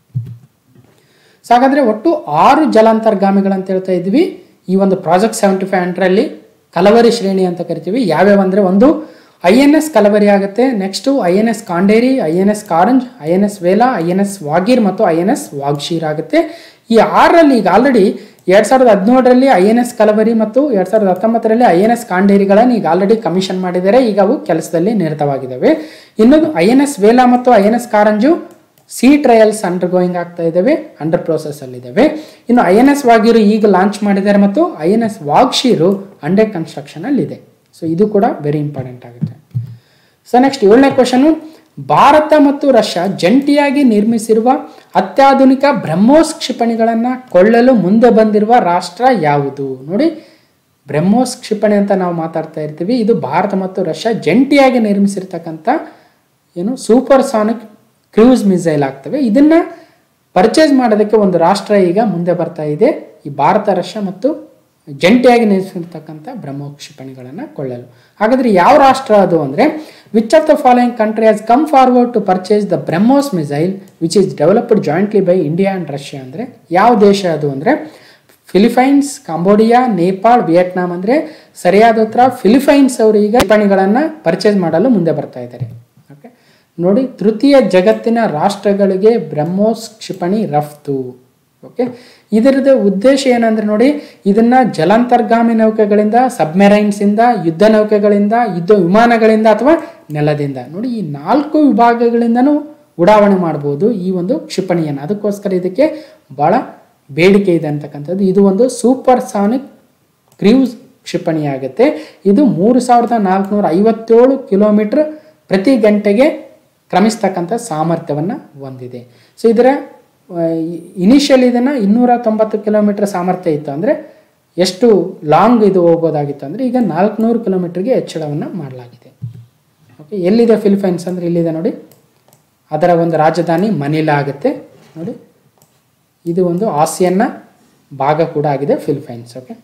ಸೊ ಹಾಗಾದರೆ ಒಟ್ಟು ಆರು ಜಲಾಂತರ್ಗಾಮಿಗಳಂತ ಹೇಳ್ತಾ ಇದ್ವಿ ಈ ಒಂದು ಪ್ರಾಜೆಕ್ಟ್ ಸೆವೆಂಟಿ ಫೈವ್ ಹಂಡ್ರಲ್ಲಿ ಕಲವರಿ ಶ್ರೇಣಿ ಅಂತ ಕರಿತೀವಿ ಯಾವ್ಯಾವ ಅಂದರೆ ಒಂದು ಐ ಎನ್ ಎಸ್ ಕಲವರಿ ಆಗುತ್ತೆ next I N S Khanderi I N S Karanj I N S Vela I N S Vagir ಮತ್ತು ಐ ಎನ್ ಎಸ್ ವಾಗ್ಶೀರ್ ಆಗುತ್ತೆ ಈ ಆರರಲ್ಲಿ ಈಗ ಆಲ್ರೆಡಿ ಎರಡು ಸಾವಿರದ ಹದಿನೇಳರಲ್ಲಿ ಐ ಎನ್ ಎಸ್ ಕಲವರಿ ಮತ್ತು ಎರಡು ಸಾವಿರದ ಹತ್ತೊಂಬತ್ತರಲ್ಲಿ ಐ ಎನ್ ಎಸ್ ಕಾಂಡೇರಿಗಳನ್ನು ಈಗ ಆಲ್ರೆಡಿ ಕಮಿಷನ್ ಮಾಡಿದ್ದಾರೆ ಈಗ ಅವು ಕೆಲಸದಲ್ಲಿ ನಿರತವಾಗಿದ್ದಾವೆ ಇನ್ನೊಂದು ಐ ಎನ್ ಎಸ್ ವೇಲಾ ಮತ್ತು I N S Karanj sea trials undergoing ಆಗ್ತಾ ಇದ್ದಾವೆ ಅಂಡರ್ ಪ್ರೋಸೆಸ್ ಅಲ್ಲಿ ಇದ್ದಾವೆ ಇನ್ನು ಐ ಎನ್ ಎಸ್ ವಾಗೀರು ಈಗ ಲಾಂಚ್ ಮಾಡಿದ್ದಾರೆ ಮತ್ತು I N S Vagsheer under construction ಅಲ್ಲಿ ಇದೆ ಸೊ ಇದು ಕೂಡ ವೆರಿ ಇಂಪಾರ್ಟೆಂಟ್ ಆಗುತ್ತೆ ಸೊ ನೆಕ್ಸ್ಟ್ ಏಳನೇ ಕ್ವಶನು ಭಾರತ ಮತ್ತು ರಷ್ಯಾ ಜಂಟಿಯಾಗಿ ನಿರ್ಮಿಸಿರುವ ಅತ್ಯಾಧುನಿಕ ಬ್ರಹ್ಮೋಸ್ ಕ್ಷಿಪಣಿಗಳನ್ನು ಕೊಳ್ಳಲು ಮುಂದೆ ಬಂದಿರುವ ರಾಷ್ಟ್ರ ಯಾವುದು ನೋಡಿ ಬ್ರಹ್ಮೋಸ್ ಕ್ಷಿಪಣಿ ಅಂತ ನಾವು ಮಾತಾಡ್ತಾ ಇರ್ತೀವಿ ಇದು ಭಾರತ ಮತ್ತು ರಷ್ಯಾ ಜಂಟಿಯಾಗಿ ನಿರ್ಮಿಸಿರ್ತಕ್ಕಂಥ ಏನು ಸೂಪರ್ ಸಾನಿಕ್ ಕ್ರೂಸ್ ಮಿಸೈಲ್ ಆಗ್ತವೆ ಇದನ್ನ ಪರ್ಚೇಸ್ ಮಾಡೋದಕ್ಕೆ ಒಂದು ರಾಷ್ಟ್ರ ಈಗ ಮುಂದೆ ಬರ್ತಾ ಇದೆ ಈ ಭಾರತ ರಷ್ಯಾ ಮತ್ತು ಜಂಟಿಯಾಗಿ ನಿರ್ಮಿಸಿರ್ತಕ್ಕಂಥ ಬ್ರಹ್ಮೋ ಕ್ಷಿಪಣಿಗಳನ್ನು ಕೊಳ್ಳಲು ಹಾಗಾದ್ರೆ ಯಾವ ರಾಷ್ಟ್ರ ಅದು ಅಂದರೆ which of the following country has come forward to purchase the BrahMos missile which is developed jointly by India and Russia ಅಂದರೆ ಯಾವ ದೇಶ ಅದು ಅಂದರೆ ಫಿಲಿಪೈನ್ಸ್ ಕಾಂಬೋಡಿಯಾ ನೇಪಾಳ್ ವಿಯೆಟ್ನಾಂ ಅಂದರೆ ಸರಿಯಾದ ಉತ್ತರ ಫಿಲಿಪೈನ್ಸ್ ಅವರು ಈಗ ಕ್ಷಿಪಣಿಗಳನ್ನು ಪರ್ಚೇಸ್ ಮಾಡಲು ಮುಂದೆ ಬರ್ತಾ ಇದ್ದಾರೆ ಓಕೆ ನೋಡಿ ತೃತೀಯ ಜಗತ್ತಿನ ರಾಷ್ಟ್ರಗಳಿಗೆ ಬ್ರಹ್ಮೋಸ್ ಕ್ಷಿಪಣಿ ರಫ್ತು ಓಕೆ ಇದರದ ಉದ್ದೇಶ ಏನಂದ್ರೆ ನೋಡಿ ಇದನ್ನ ಜಲಾಂತರ್ಗಾಮಿ ನೌಕೆಗಳಿಂದ ಸಬ್ಮೆರೈನ್ಸ್ ಇಂದ ಯುದ್ಧ ನೌಕೆಗಳಿಂದ ಯುದ್ಧ ವಿಮಾನಗಳಿಂದ ಅಥವಾ ನೆಲದಿಂದ ನೋಡಿ ಈ ನಾಲ್ಕು ವಿಭಾಗಗಳಿಂದನೂ ಉಡಾವಣೆ ಮಾಡ್ಬೋದು ಈ ಒಂದು ಕ್ಷಿಪಣಿಯನ್ನು ಅದಕ್ಕೋಸ್ಕರ ಇದಕ್ಕೆ ಬಹಳ ಬೇಡಿಕೆ ಇದೆ ಅಂತಕ್ಕಂಥದ್ದು ಇದು ಒಂದು ಸೂಪರ್ ಸಾನಿಕ್ ಕ್ರೂಸ್ ಕ್ಷಿಪಣಿ ಆಗುತ್ತೆ ಇದು ಮೂರು ಸಾವಿರದ ನಾಲ್ಕುನೂರ ಐವತ್ತೇಳು ಕಿಲೋಮೀಟರ್ ಪ್ರತಿ ಗಂಟೆಗೆ ಕ್ರಮಿಸ್ತಕ್ಕಂಥ ಸಾಮರ್ಥ್ಯವನ್ನು ಹೊಂದಿದೆ ಸೊ ಇದರ ಇನಿಷಿಯಲ್ ಇದನ್ನು ಇನ್ನೂರ ತೊಂಬತ್ತು ಕಿಲೋಮೀಟರ್ ಸಾಮರ್ಥ್ಯ ಇತ್ತು ಅಂದರೆ ಎಷ್ಟು ಲಾಂಗ್ ಇದು ಹೋಗ್ಬೋದಾಗಿತ್ತು ಅಂದರೆ ಈಗ ನಾಲ್ಕುನೂರು ಕಿಲೋಮೀಟರ್ಗೆ ಹೆಚ್ಚಳವನ್ನು ಮಾಡಲಾಗಿದೆ ಓಕೆ ಎಲ್ಲಿದೆ ಫಿಲಿಪೈನ್ಸ್ ಅಂದರೆ ಇಲ್ಲಿದೆ ನೋಡಿ ಅದರ ಒಂದು ರಾಜಧಾನಿ ಮನಿಲಾ ಆಗುತ್ತೆ ನೋಡಿ ಇದು ಒಂದು ಆಸಿಯನ್ನ ಭಾಗ ಕೂಡ ಆಗಿದೆ Philippines okay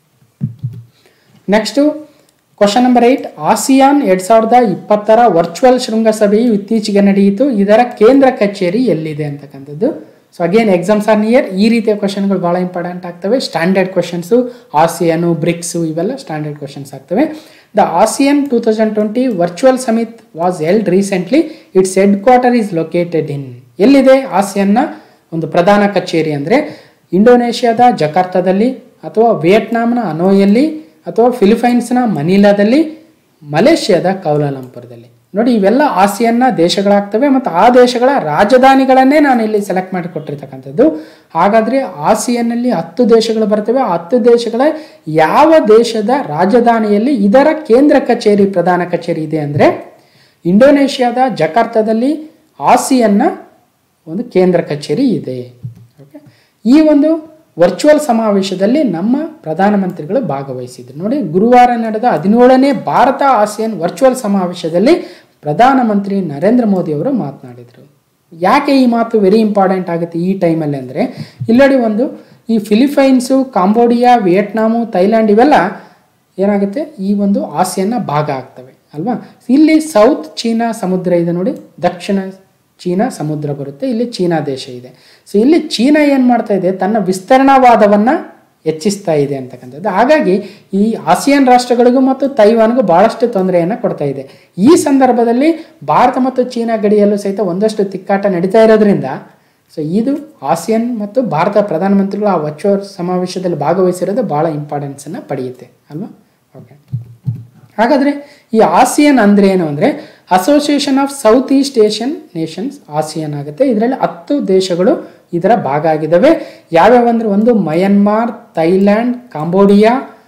next question number eight ASEAN ಎರಡು ಸಾವಿರದ ಇಪ್ಪತ್ತರ ವರ್ಚುವಲ್ ಶೃಂಗಸಭೆಯು ಇತ್ತೀಚೆಗೆ ನಡೆಯಿತು ಇದರ ಕೇಂದ್ರ ಕಚೇರಿ ಎಲ್ಲಿದೆ ಅಂತಕ್ಕಂಥದ್ದು so again exams are near ಈ ರೀತಿಯ ಕ್ವಶನ್ಗಳು ಭಾಳ ಇಂಪಾರ್ಟೆಂಟ್ ಆಗ್ತವೆ ಸ್ಟ್ಯಾಂಡರ್ಡ್ ಕ್ವಶನ್ಸು ಆಸಿಯನು ಬ್ರಿಕ್ಸು ಇವೆಲ್ಲ ಸ್ಟ್ಯಾಂಡರ್ಡ್ ಕ್ವಶನ್ಸ್ ಆಗ್ತವೆ the ASEAN two thousand twenty virtual summit was held recently its headquarter is located in ಎಲ್ಲಿದೆ ಆಸಿಯನ್ನ ಒಂದು ಪ್ರಧಾನ ಕಚೇರಿ ಅಂದರೆ ಇಂಡೋನೇಷ್ಯಾದ ಜಕಾರ್ತದಲ್ಲಿ ಅಥವಾ ವಿಯೆಟ್ನಾಂನ ಅನೋಯಲ್ಲಿ ಅಥವಾ ಫಿಲಿಪೈನ್ಸ್ನ ಮನಿಲಾದಲ್ಲಿ ಮಲೇಷ್ಯಾದ ಕೌಲಾಲಂಪುರದಲ್ಲಿ ನೋಡಿ ಇವೆಲ್ಲ ಆಸಿಯನ್ನ ದೇಶಗಳಾಗ್ತವೆ ಮತ್ತು ಆ ದೇಶಗಳ ರಾಜಧಾನಿಗಳನ್ನೇ ನಾನು ಇಲ್ಲಿ ಸೆಲೆಕ್ಟ್ ಮಾಡಿ ಕೊಟ್ಟಿರ್ತಕ್ಕಂಥದ್ದು ಹಾಗಾದರೆ ಆಸಿಯನ್ನಲ್ಲಿ ಹತ್ತು ದೇಶಗಳು ಬರ್ತವೆ ಆ ಹತ್ತು ದೇಶಗಳ ಯಾವ ದೇಶದ ರಾಜಧಾನಿಯಲ್ಲಿ ಇದರ ಕೇಂದ್ರ ಕಚೇರಿ ಪ್ರಧಾನ ಕಚೇರಿ ಇದೆ ಅಂದರೆ ಇಂಡೋನೇಷ್ಯಾದ ಜಕಾರ್ತದಲ್ಲಿ ಆಸಿಯನ್ನ ಒಂದು ಕೇಂದ್ರ ಕಚೇರಿ ಇದೆ ಓಕೆ ಈ ಒಂದು ವರ್ಚುವಲ್ ಸಮಾವೇಶದಲ್ಲಿ ನಮ್ಮ ಪ್ರಧಾನಮಂತ್ರಿಗಳು ಭಾಗವಹಿಸಿದ್ರು ನೋಡಿ ಗುರುವಾರ ನಡೆದ ಹದಿನೇಳನೇ ಭಾರತ ಆಸಿಯನ್ ವರ್ಚುವಲ್ ಸಮಾವೇಶದಲ್ಲಿ ಪ್ರಧಾನಮಂತ್ರಿ ನರೇಂದ್ರ ಮೋದಿ ಅವರು ಮಾತನಾಡಿದರು ಯಾಕೆ ಈ ಮಾತು ವೆರಿ ಇಂಪಾರ್ಟೆಂಟ್ ಆಗುತ್ತೆ ಈ ಟೈಮಲ್ಲಿ ಅಂದರೆ ಇಲ್ಲಡಿ ಒಂದು ಈ ಫಿಲಿಪೈನ್ಸು ಕಾಂಬೋಡಿಯಾ ವಿಯೆಟ್ನಾಮು ಥೈಲ್ಯಾಂಡ್ ಇವೆಲ್ಲ ಏನಾಗುತ್ತೆ ಈ ಒಂದು ಆಸಿಯನ್ನ ಭಾಗ ಆಗ್ತವೆ ಅಲ್ವಾ ಇಲ್ಲಿ ಸೌತ್ ಚೀನಾ ಸಮುದ್ರ ಇದೆ ನೋಡಿ ದಕ್ಷಿಣ ಚೀನಾ ಸಮುದ್ರ ಬರುತ್ತೆ ಇಲ್ಲಿ ಚೀನಾ ದೇಶ ಇದೆ ಸೊ ಇಲ್ಲಿ ಚೀನಾ ಏನು ಮಾಡ್ತಾ ಇದೆ ತನ್ನ ವಿಸ್ತರಣಾವಾದವನ್ನು ಹೆಚ್ಚಿಸ್ತಾ ಇದೆ ಅಂತಕ್ಕಂಥದ್ದು ಹಾಗಾಗಿ ಈ ಆಸಿಯಾನ್ ರಾಷ್ಟ್ರಗಳಿಗೂ ಮತ್ತು ತೈವಾನ್ಗೂ ಬಹಳಷ್ಟು ತೊಂದರೆಯನ್ನು ಕೊಡ್ತಾ ಇದೆ ಈ ಸಂದರ್ಭದಲ್ಲಿ ಭಾರತ ಮತ್ತು ಚೀನಾ ಗಡಿಯಲ್ಲೂ ಸಹಿತ ಒಂದಷ್ಟು ತಿಕ್ಕಾಟ ನಡೀತಾ ಇರೋದ್ರಿಂದ ಸೊ ಇದು ಆಸಿಯನ್ ಮತ್ತು ಭಾರತ ಪ್ರಧಾನಮಂತ್ರಿಗಳು ಆ ವರ್ಚುವಲ್ ಸಮಾವೇಶದಲ್ಲಿ ಭಾಗವಹಿಸಿರೋದು ಭಾಳ ಇಂಪಾರ್ಟೆನ್ಸನ್ನು ಪಡೆಯುತ್ತೆ ಅಲ್ವಾ ಓಕೆ ಹಾಗಾದರೆ ಈ ಆಸಿಯನ್ ಅಂದರೆ ಏನು ಅಂದರೆ association of south east Asian nations ASEAN ಆಗುತ್ತೆ ಇದರಲ್ಲಿ ಹತ್ತು ದೇಶಗಳು ಇದರ ಭಾಗ ಆಗಿದ್ದಾವೆ ಯಾವ್ಯಾವ ಅಂದರೆ ಒಂದು Myanmar Thailand Cambodia